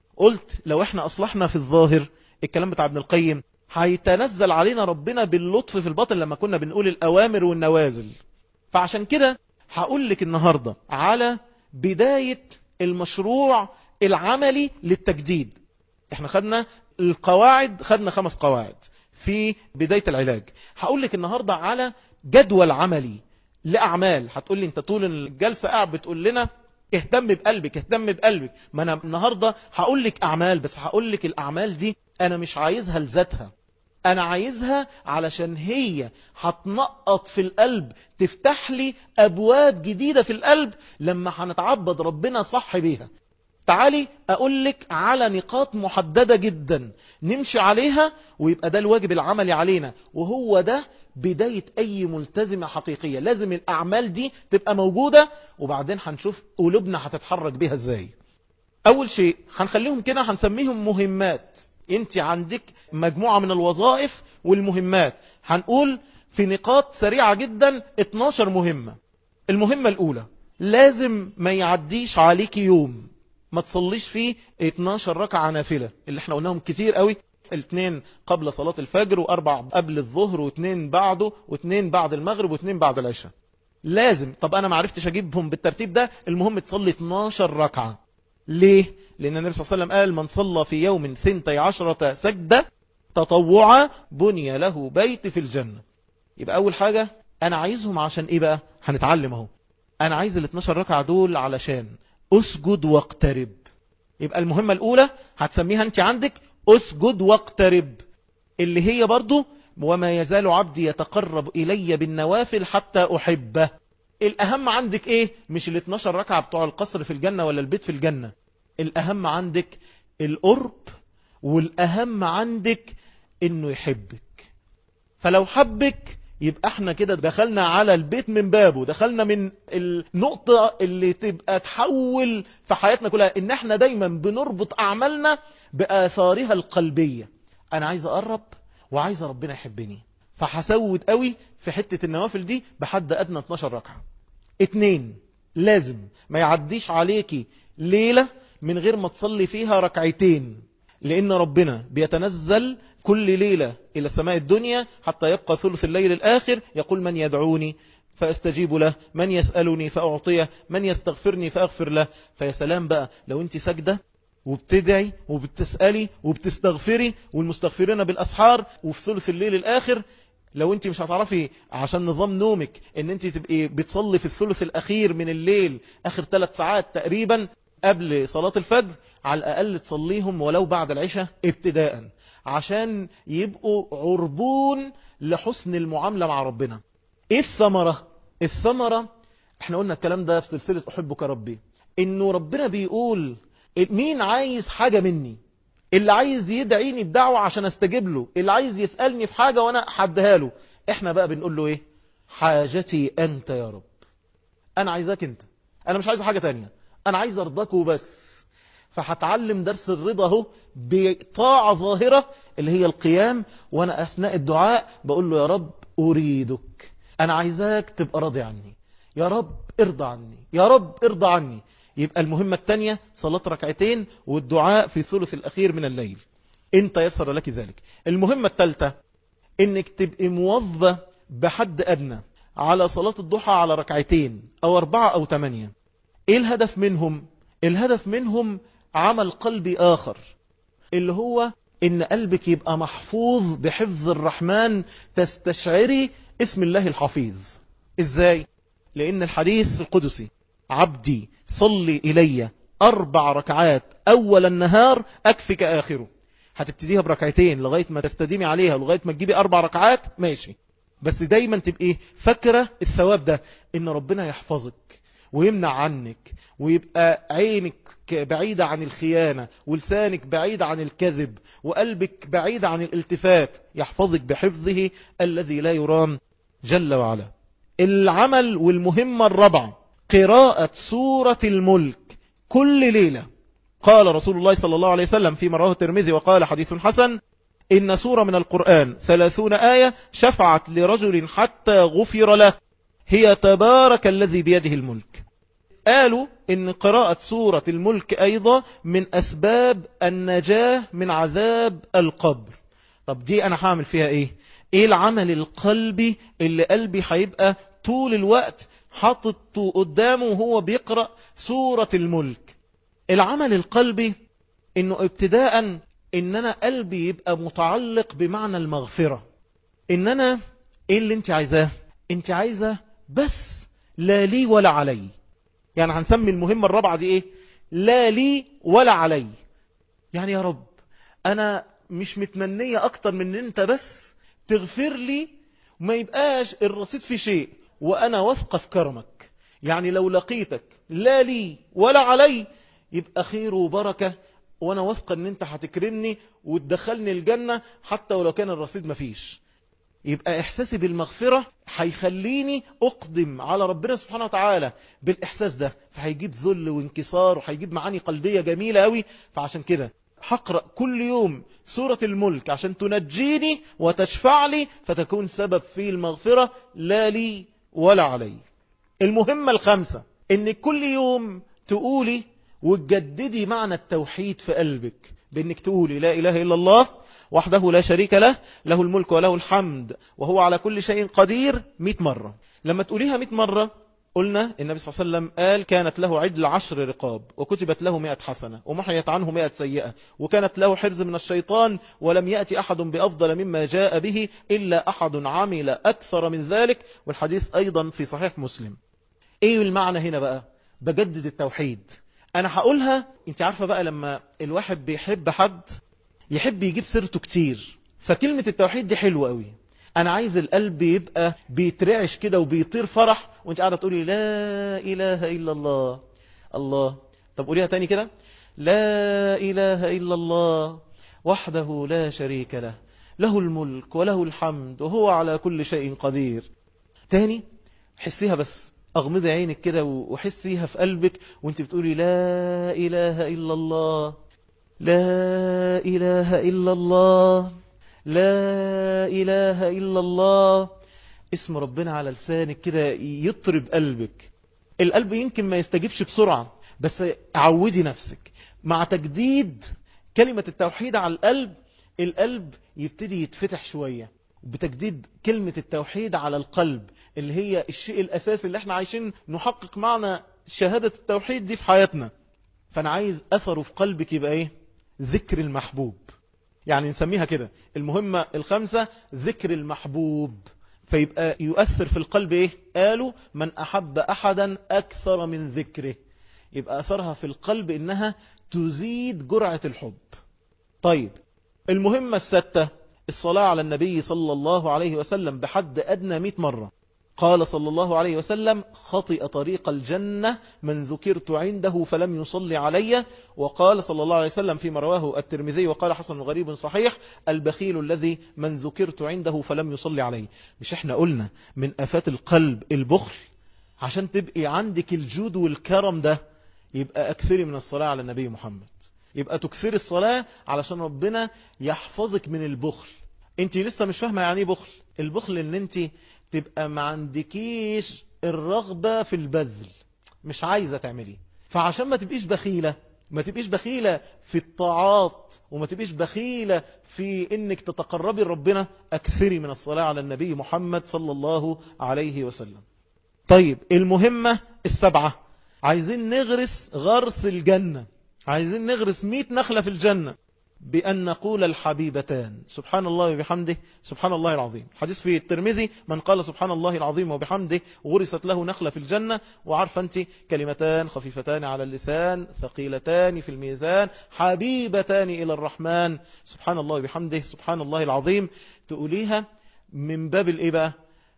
قلت لو احنا أصلحنا في الظاهر الكلام بتاع ابن القيم هيتنزل علينا ربنا باللطف في الباطن لما كنا بنقول الأوامر والنوازل فعشان كده هقول لك النهاردة على بداية المشروع العملي للتجديد احنا خدنا القواعد خدنا خمس قواعد في بداية العلاج هقول لك النهاردة على جدول عملي لأعمال هتقول لي انت طول الجلسة قاعد بتقول لنا اهتم بقلبك اهتم بقلبك ما انا النهاردة هقول لك اعمال بس هقول لك الاعمال دي انا مش عايزها لذاتها انا عايزها علشان هي هتنقط في القلب تفتح لي ابواب جديدة في القلب لما هنتعبد ربنا صح بيها تعالي اقول لك على نقاط محددة جدا نمشي عليها ويبقى ده الواجب العملي علينا وهو ده بداية اي ملتزمة حقيقية لازم الاعمال دي تبقى موجودة وبعدين هنشوف قلوبنا هتتحرك بيها ازاي اول شيء هنخليهم كده هنسميهم مهمات انت عندك مجموعة من الوظائف والمهمات هنقول في نقاط سريعة جدا 12 مهمة المهمة الاولى لازم ما يعديش عليك يوم ما تصليش فيه 12 ركعة نافلة اللي احنا قلناهم كتير قوي الاثنين قبل صلاة الفجر واربع قبل الظهر واثنين بعده واثنين بعد المغرب واثنين بعد العشاء لازم طب انا ما عرفتش اجيبهم بالترتيب ده المهم تصلي 12 ركعة ليه لان النبي صلى الله عليه وسلم قال من صلى في يوم ثنتي عشرة سجدة تطوعا بني له بيت في الجنة يبقى اول حاجة انا عايزهم عشان ايه بقى هنتعلم اهو انا عايز ال 12 ركعة دول علشان اسجد واقترب يبقى المهمة الاولى هتسميها انت عندك اسجد واقترب اللي هي برضو وما يزال عبدي يتقرب الي بالنوافل حتى احبه الاهم عندك ايه مش ال 12 ركعة بتوع القصر في الجنة ولا البيت في الجنة الاهم عندك القرب والاهم عندك انه يحبك فلو حبك يبقى احنا كده دخلنا على البيت من بابه دخلنا من النقطة اللي تبقى تحول في حياتنا كلها ان احنا دايما بنربط اعمالنا باثارها القلبية انا عايز اقرب وعايز ربنا يحبني فحسود قوي في حتة النوافل دي بحد ادنى 12 ركعة اتنين لازم ما يعديش عليكي ليلة من غير ما تصلي فيها ركعتين لان ربنا بيتنزل كل ليلة إلى سماء الدنيا حتى يبقى ثلث الليل الآخر يقول من يدعوني فاستجيب له من يسألني فأعطيه من يستغفرني فأغفر له فيا سلام بقى لو انت سجدة وبتدعي وبتسألي وبتستغفري والمستغفرين بالأسحار وفي ثلث الليل الآخر لو انت مش هتعرفي عشان نظام نومك ان انت تبقي بتصلي في الثلث الأخير من الليل آخر ثلاث ساعات تقريبا قبل صلاة الفجر على الأقل تصليهم ولو بعد العشاء ابتداء عشان يبقوا عربون لحسن المعاملة مع ربنا ايه الثمرة الثمرة احنا قلنا الكلام ده في سلسلة احبك ربي انه ربنا بيقول مين عايز حاجة مني اللي عايز يدعيني بدعوة عشان استجيب له اللي عايز يسألني في حاجة وانا حدها له احنا بقى بنقول له ايه حاجتي انت يا رب انا عايزاك انت انا مش عايز حاجة تانية انا عايز ارضاك وبس فهتعلم درس الرضا اهو بطاعة ظاهرة اللي هي القيام وانا اثناء الدعاء بقول له يا رب اريدك انا عايزاك تبقى راضي عني يا رب ارضى عني يا رب ارضى عني يبقى المهمة التانية صلاة ركعتين والدعاء في الثلث الاخير من الليل انت يسر لك ذلك المهمة الثالثة انك تبقي موظة بحد ادنى على صلاة الضحى على ركعتين او اربعة او تمانية ايه الهدف منهم الهدف منهم عمل قلبي آخر اللي هو ان قلبك يبقى محفوظ بحفظ الرحمن تستشعري اسم الله الحفيظ ازاي لان الحديث القدسي عبدي صلي الي اربع ركعات اول النهار اكفك اخره هتبتديها بركعتين لغاية ما تستديمي عليها لغاية ما تجيبي اربع ركعات ماشي بس دايما تبقي فاكرة الثواب ده ان ربنا يحفظك ويمنع عنك ويبقى عينك بعيدة عن الخيانة ولسانك بعيد عن الكذب وقلبك بعيد عن الالتفات يحفظك بحفظه الذي لا يرام جل وعلا العمل والمهمة الرابعة قراءة سورة الملك كل ليلة قال رسول الله صلى الله عليه وسلم في مراه الترمذي وقال حديث حسن إن سورة من القرآن ثلاثون آية شفعت لرجل حتى غفر له هي تبارك الذي بيده الملك قالوا إن قراءة سورة الملك أيضا من أسباب النجاة من عذاب القبر طب دي أنا هعمل فيها إيه إيه العمل القلبي اللي قلبي هيبقى طول الوقت حاطط قدامه وهو بيقرأ سورة الملك العمل القلبي انه ابتداء ان انا قلبي يبقى متعلق بمعنى المغفرة ان انا ايه اللي انت عايزاه انت عايزة بس لا لي ولا علي يعني هنسمي المهمة الرابعة دي ايه لا لي ولا علي يعني يا رب انا مش متمنية اكتر من ان انت بس تغفر لي وما يبقاش الرصيد في شيء وانا واثقة في كرمك يعني لو لقيتك لا لي ولا علي يبقى خير وبركة وانا واثقة ان انت هتكرمني وتدخلني الجنة حتى ولو كان الرصيد مفيش يبقى احساسي بالمغفرة هيخليني اقدم على ربنا سبحانه وتعالى بالاحساس ده فهيجيب ذل وانكسار وهيجيب معاني قلبية جميلة قوي فعشان كده هقرأ كل يوم سورة الملك عشان تنجيني وتشفع لي فتكون سبب في المغفرة لا لي ولا علي المهمة الخامسة ان كل يوم تقولي وتجددي معنى التوحيد في قلبك بانك تقولي لا اله الا الله وحده لا شريك له له الملك وله الحمد وهو على كل شيء قدير 100 مرة لما تقوليها 100 مرة قلنا النبي صلى الله عليه وسلم قال كانت له عدل عشر رقاب وكتبت له مئة حسنة ومحيت عنه مئة سيئة وكانت له حرز من الشيطان ولم يأتي أحد بأفضل مما جاء به إلا أحد عمل أكثر من ذلك والحديث أيضا في صحيح مسلم ايه المعنى هنا بقى بجدد التوحيد انا هقولها انت عارفة بقى لما الواحد بيحب حد يحب يجيب سيرته كتير فكلمة التوحيد دي حلوة قوي انا عايز القلب يبقى بيترعش كده وبيطير فرح وانت قاعدة تقولي لا اله الا الله الله طب قوليها تاني كده لا اله الا الله وحده لا شريك له له الملك وله الحمد وهو على كل شيء قدير تاني حسيها بس اغمضي عينك كده وحسيها في قلبك وانت بتقولي لا اله الا الله لا اله الا الله لا اله الا الله اسم ربنا على لسانك كده يطرب قلبك القلب يمكن ما يستجيبش بسرعة بس عودي نفسك مع تجديد كلمة التوحيد على القلب القلب يبتدي يتفتح شوية بتجديد كلمة التوحيد على القلب اللي هي الشيء الأساسي اللي احنا عايشين نحقق معنى شهادة التوحيد دي في حياتنا فأنا عايز أثره في قلبك يبقى ايه ذكر المحبوب يعني نسميها كده المهمة الخامسة ذكر المحبوب فيبقى يؤثر في القلب ايه قالوا من أحب أحدا أكثر من ذكره يبقى أثرها في القلب إنها تزيد جرعة الحب طيب المهمة الستة الصلاة على النبي صلى الله عليه وسلم بحد أدنى 100 مرة قال صلى الله عليه وسلم خطئ طريق الجنة من ذكرت عنده فلم يصلي علي وقال صلى الله عليه وسلم فيما رواه الترمذي وقال حسن غريب صحيح البخيل الذي من ذكرت عنده فلم يصلي علي مش احنا قلنا من أفات القلب البخل عشان تبقي عندك الجود والكرم ده يبقى أكثري من الصلاة على النبي محمد يبقى تكثري الصلاة علشان ربنا يحفظك من البخل انت لسه مش فاهمة يعني ايه بخل البخل ان انت تبقى ما عندكيش الرغبة في البذل مش عايزة تعملي فعشان ما تبقيش بخيلة ما تبقيش بخيلة في الطاعات وما تبقيش بخيلة في انك تتقربي لربنا اكثري من الصلاة على النبي محمد صلى الله عليه وسلم طيب المهمة السبعة عايزين نغرس غرس الجنة عايزين نغرس 100 نخلة في الجنة بأن نقول الحبيبتان سبحان الله وبحمده سبحان الله العظيم حديث في الترمذي من قال سبحان الله العظيم وبحمده غرست له نخلة في الجنة وعارف أنت كلمتان خفيفتان على اللسان ثقيلتان في الميزان حبيبتان إلى الرحمن سبحان الله وبحمده سبحان الله العظيم تقوليها من باب الإيه بقى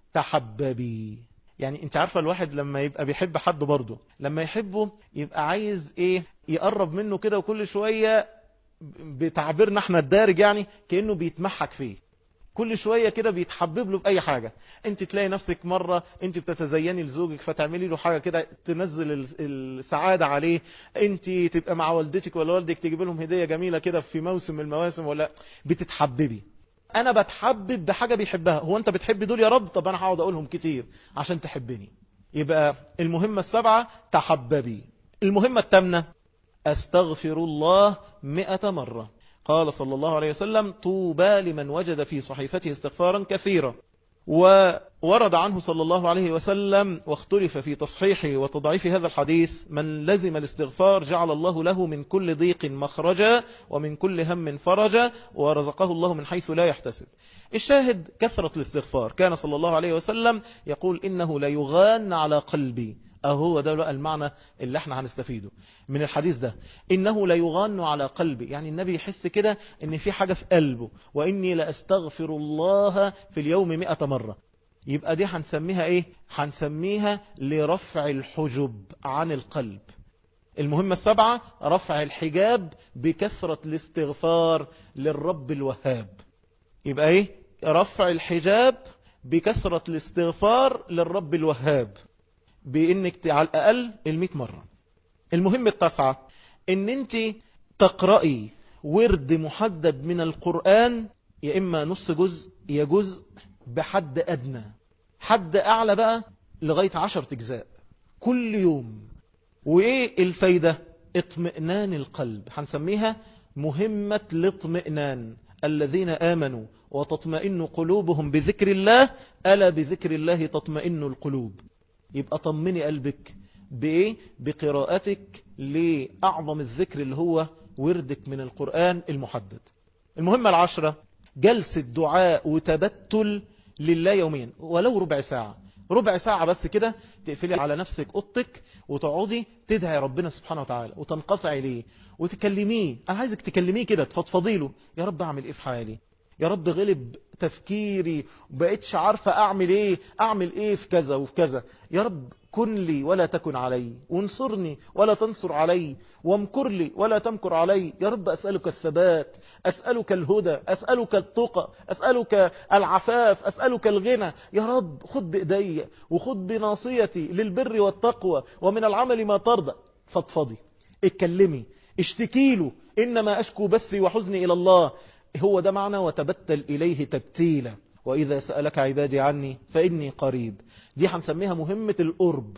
تحببي يعني انت عارفة الواحد لما يبقى بيحب حد برضه لما يحبه يبقى عايز ايه يقرب منه كده وكل شوية بتعبيرنا احنا الدارج يعني كأنه بيتمحك فيه كل شوية كده بيتحبب له بأي حاجة انت تلاقي نفسك مرة انت بتتزيني لزوجك فتعملي له حاجة كده تنزل السعادة عليه انت تبقى مع والدتك ولا والدك تجيب لهم هدية جميلة كده في موسم من المواسم ولا بتتحببي انا بتحبب بحاجة بيحبها هو انت بتحب دول يا رب طب انا هقعد اقولهم كتير عشان تحبني يبقى المهمة السبعة تحببي المهمة التامنة استغفر الله مئة مرة قال صلى الله عليه وسلم طوبى لمن وجد في صحيفته استغفارا كثيرا وورد عنه صلى الله عليه وسلم واختلف في تصحيح وتضعيف هذا الحديث من لزم الاستغفار جعل الله له من كل ضيق مخرجا ومن كل هم فرجا ورزقه الله من حيث لا يحتسب الشاهد كثرة الاستغفار كان صلى الله عليه وسلم يقول إنه لا يغان على قلبي أهو ده المعنى اللي احنا هنستفيده من الحديث ده إنه لا يغان على قلبي يعني النبي يحس كده إن في حاجة في قلبه وإني لأستغفر الله في اليوم مئة مرة يبقى دي هنسميها إيه هنسميها لرفع الحجب عن القلب المهمة السبعة رفع الحجاب بكثرة الاستغفار للرب الوهاب يبقى إيه رفع الحجاب بكثرة الاستغفار للرب الوهاب بانك على الاقل المئة مرة المهم التاسعة ان انت تقرأي ورد محدد من القرآن يا اما نص جزء يا جزء بحد ادنى حد اعلى بقى لغاية عشر تجزاء كل يوم وايه الفايدة اطمئنان القلب هنسميها مهمة الاطمئنان الذين آمنوا وتطمئن قلوبهم بذكر الله ألا بذكر الله تطمئن القلوب يبقى طمني قلبك بإيه؟ بقراءتك لأعظم الذكر اللي هو وردك من القرآن المحدد المهمة العشرة جلسة دعاء وتبتل لله يوميا ولو ربع ساعة ربع ساعة بس كده تقفلي على نفسك اوضتك وتقعدي تدعي ربنا سبحانه وتعالى وتنقطعي ليه وتكلميه انا عايزك تكلميه كده تفضفضي له يا رب اعمل ايه في حالي يا رب غلب تفكيري وبقيتش عارفة اعمل ايه اعمل ايه في كذا وفي كذا يا رب كن لي ولا تكن علي وانصرني ولا تنصر علي وامكر لي ولا تمكر علي يا رب أسألك الثبات أسألك الهدى أسألك التقى أسألك العفاف أسألك الغنى يا رب خد بإيدي وخد بناصيتي للبر والتقوى ومن العمل ما ترضى فضفضي اتكلمي اشتكيله إنما أشكو بثي وحزني إلى الله هو ده معنى وتبتل إليه تبتيلا وإذا سألك عبادي عني فإني قريب دي هنسميها مهمة القرب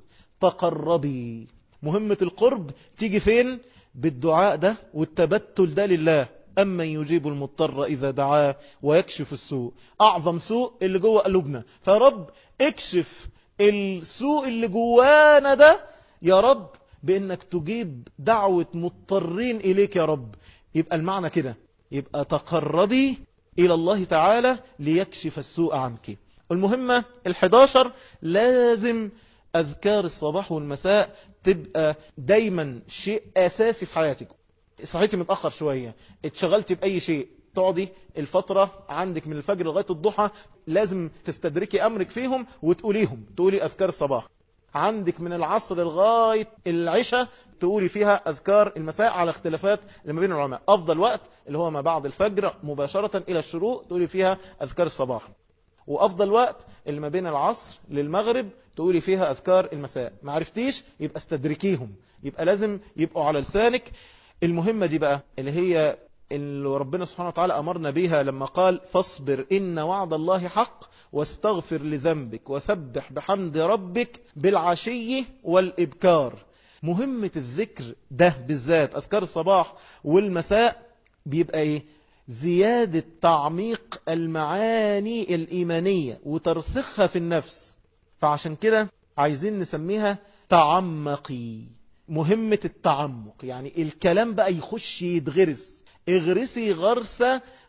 تقربي مهمة القرب تيجي فين بالدعاء ده والتبتل ده لله أما يجيب المضطر إذا دعاه ويكشف السوء أعظم سوء اللي جوه قلوبنا فرب اكشف السوء اللي جوانا ده يا رب بأنك تجيب دعوة مضطرين إليك يا رب يبقى المعنى كده يبقى تقربي إلى الله تعالى ليكشف السوء عنك المهمة الحداشر لازم أذكار الصباح والمساء تبقى دايما شيء أساسي في حياتك صحيتي متأخر شوية اتشغلتي بأي شيء تقعدي الفترة عندك من الفجر لغاية الضحى لازم تستدركي أمرك فيهم وتقوليهم تقولي أذكار الصباح عندك من العصر لغاية العشاء تقولي فيها أذكار المساء على اختلافات لما بين العلماء أفضل وقت اللي هو ما بعد الفجر مباشرة إلى الشروق تقولي فيها أذكار الصباح وأفضل وقت اللي ما بين العصر للمغرب تقولي فيها أذكار المساء ما عرفتيش يبقى استدركيهم يبقى لازم يبقوا على لسانك المهمة دي بقى اللي هي اللي ربنا سبحانه وتعالى أمرنا بيها لما قال فاصبر إن وعد الله حق واستغفر لذنبك وسبح بحمد ربك بالعشي والإبكار مهمة الذكر ده بالذات أذكار الصباح والمساء بيبقى إيه زيادة تعميق المعاني الإيمانية وترسخها في النفس فعشان كده عايزين نسميها تعمقي مهمة التعمق يعني الكلام بقى يخش يتغرس اغرسي غرس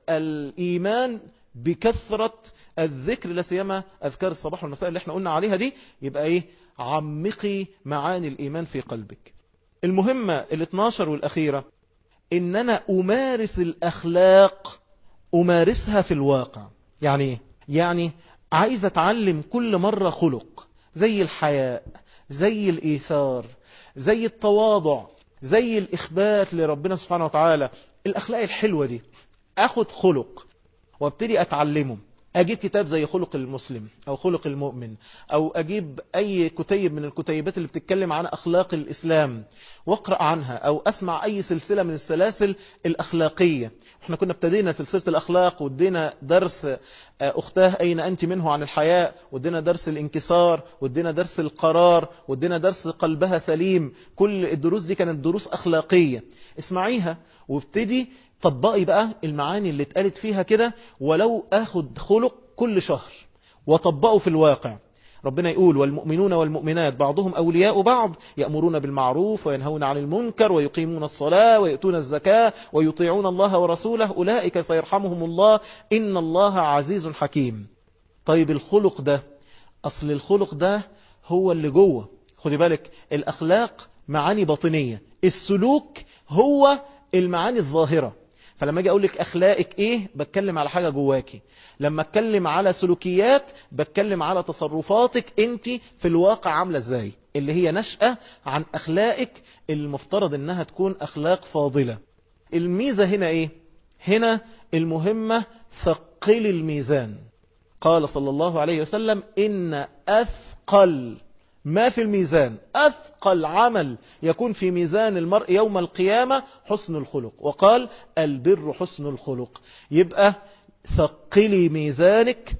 الإيمان بكثرة الذكر لا سيما أذكار الصباح والمساء اللي احنا قلنا عليها دي يبقى ايه عمقي معاني الإيمان في قلبك المهمة ال 12 والأخيرة إن أنا أمارس الأخلاق أمارسها في الواقع يعني ايه يعني عايز أتعلم كل مرة خلق زي الحياء زي الإيثار زي التواضع زي الإخبات لربنا سبحانه وتعالى الأخلاق الحلوة دي أخد خلق وابتدي أتعلمه أجيب كتاب زي خلق المسلم أو خلق المؤمن أو أجيب أي كتيب من الكتيبات اللي بتتكلم عن أخلاق الإسلام واقرأ عنها أو أسمع أي سلسلة من السلاسل الأخلاقية احنا كنا ابتدينا سلسلة الأخلاق وادينا درس أختاه أين أنت منه عن الحياء وادينا درس الانكسار وادينا درس القرار وادينا درس قلبها سليم كل الدروس دي كانت دروس أخلاقية اسمعيها وابتدي طبقي بقى المعاني اللي اتقالت فيها كده ولو اخد خلق كل شهر وطبقه في الواقع ربنا يقول والمؤمنون والمؤمنات بعضهم أولياء بعض يأمرون بالمعروف وينهون عن المنكر ويقيمون الصلاة ويؤتون الزكاة ويطيعون الله ورسوله أولئك سيرحمهم الله إن الله عزيز حكيم طيب الخلق ده أصل الخلق ده هو اللي جوه خدي بالك الأخلاق معاني باطنية السلوك هو المعاني الظاهرة فلما اجي اقول لك اخلاقك ايه بتكلم على حاجة جواكي لما اتكلم على سلوكيات بتكلم على تصرفاتك انت في الواقع عاملة ازاي اللي هي نشأة عن اخلاقك المفترض انها تكون اخلاق فاضلة الميزة هنا ايه هنا المهمة ثقل الميزان قال صلى الله عليه وسلم ان اثقل ما في الميزان أثقل عمل يكون في ميزان المرء يوم القيامة حسن الخلق وقال البر حسن الخلق يبقى ثقلي ميزانك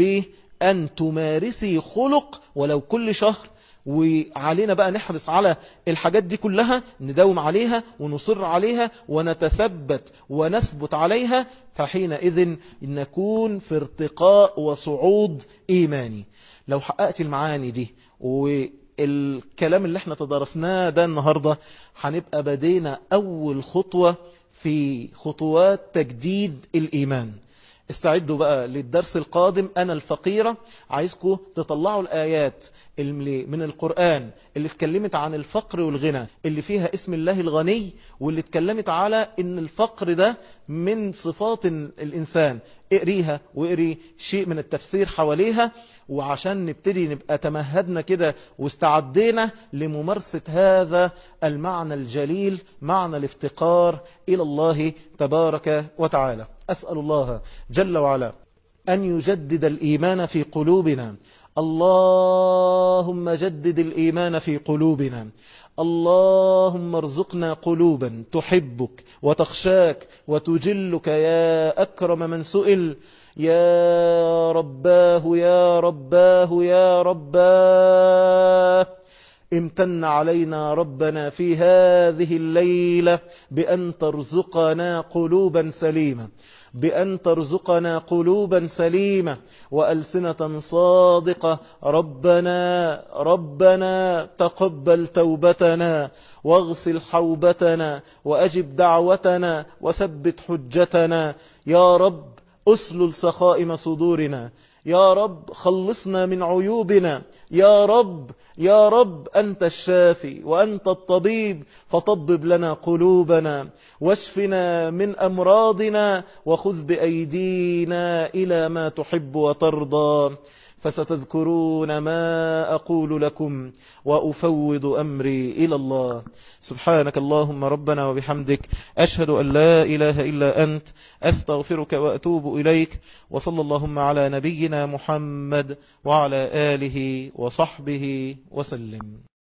بأن تمارسي خلق ولو كل شهر وعلينا بقى نحرص على الحاجات دي كلها نداوم عليها ونصر عليها ونتثبت ونثبت عليها فحينئذ نكون في ارتقاء وصعود إيماني لو حققت المعاني دي والكلام اللي احنا تدرسناه ده النهاردة هنبقى بدينا أول خطوة في خطوات تجديد الإيمان استعدوا بقى للدرس القادم أنا الفقيرة عايزكم تطلعوا الآيات اللي من القرآن اللي اتكلمت عن الفقر والغنى اللي فيها اسم الله الغني واللي اتكلمت على ان الفقر ده من صفات الإنسان اقريها واقري شيء من التفسير حواليها وعشان نبتدي نبقى تمهدنا كده واستعدينا لممارسة هذا المعنى الجليل معنى الافتقار إلى الله تبارك وتعالى أسأل الله جل وعلا أن يجدد الإيمان في قلوبنا اللهم جدد الإيمان في قلوبنا اللهم ارزقنا قلوبا تحبك وتخشاك وتجلك يا أكرم من سئل يا رباه يا رباه يا رباه امتن علينا ربنا في هذه الليلة بأن ترزقنا قلوبا سليمة بأن ترزقنا قلوبا سليمة وألسنة صادقة ربنا ربنا تقبل توبتنا واغسل حوبتنا وأجب دعوتنا وثبت حجتنا يا رب أسلل سخائم صدورنا يا رب خلصنا من عيوبنا يا رب يا رب أنت الشافي وأنت الطبيب فطبب لنا قلوبنا واشفنا من أمراضنا وخذ بأيدينا إلى ما تحب وترضى فستذكرون ما أقول لكم وأفوض أمري إلى الله سبحانك اللهم ربنا وبحمدك أشهد أن لا إله إلا أنت أستغفرك وأتوب إليك وصلى اللهم على نبينا محمد وعلى آله وصحبه وسلم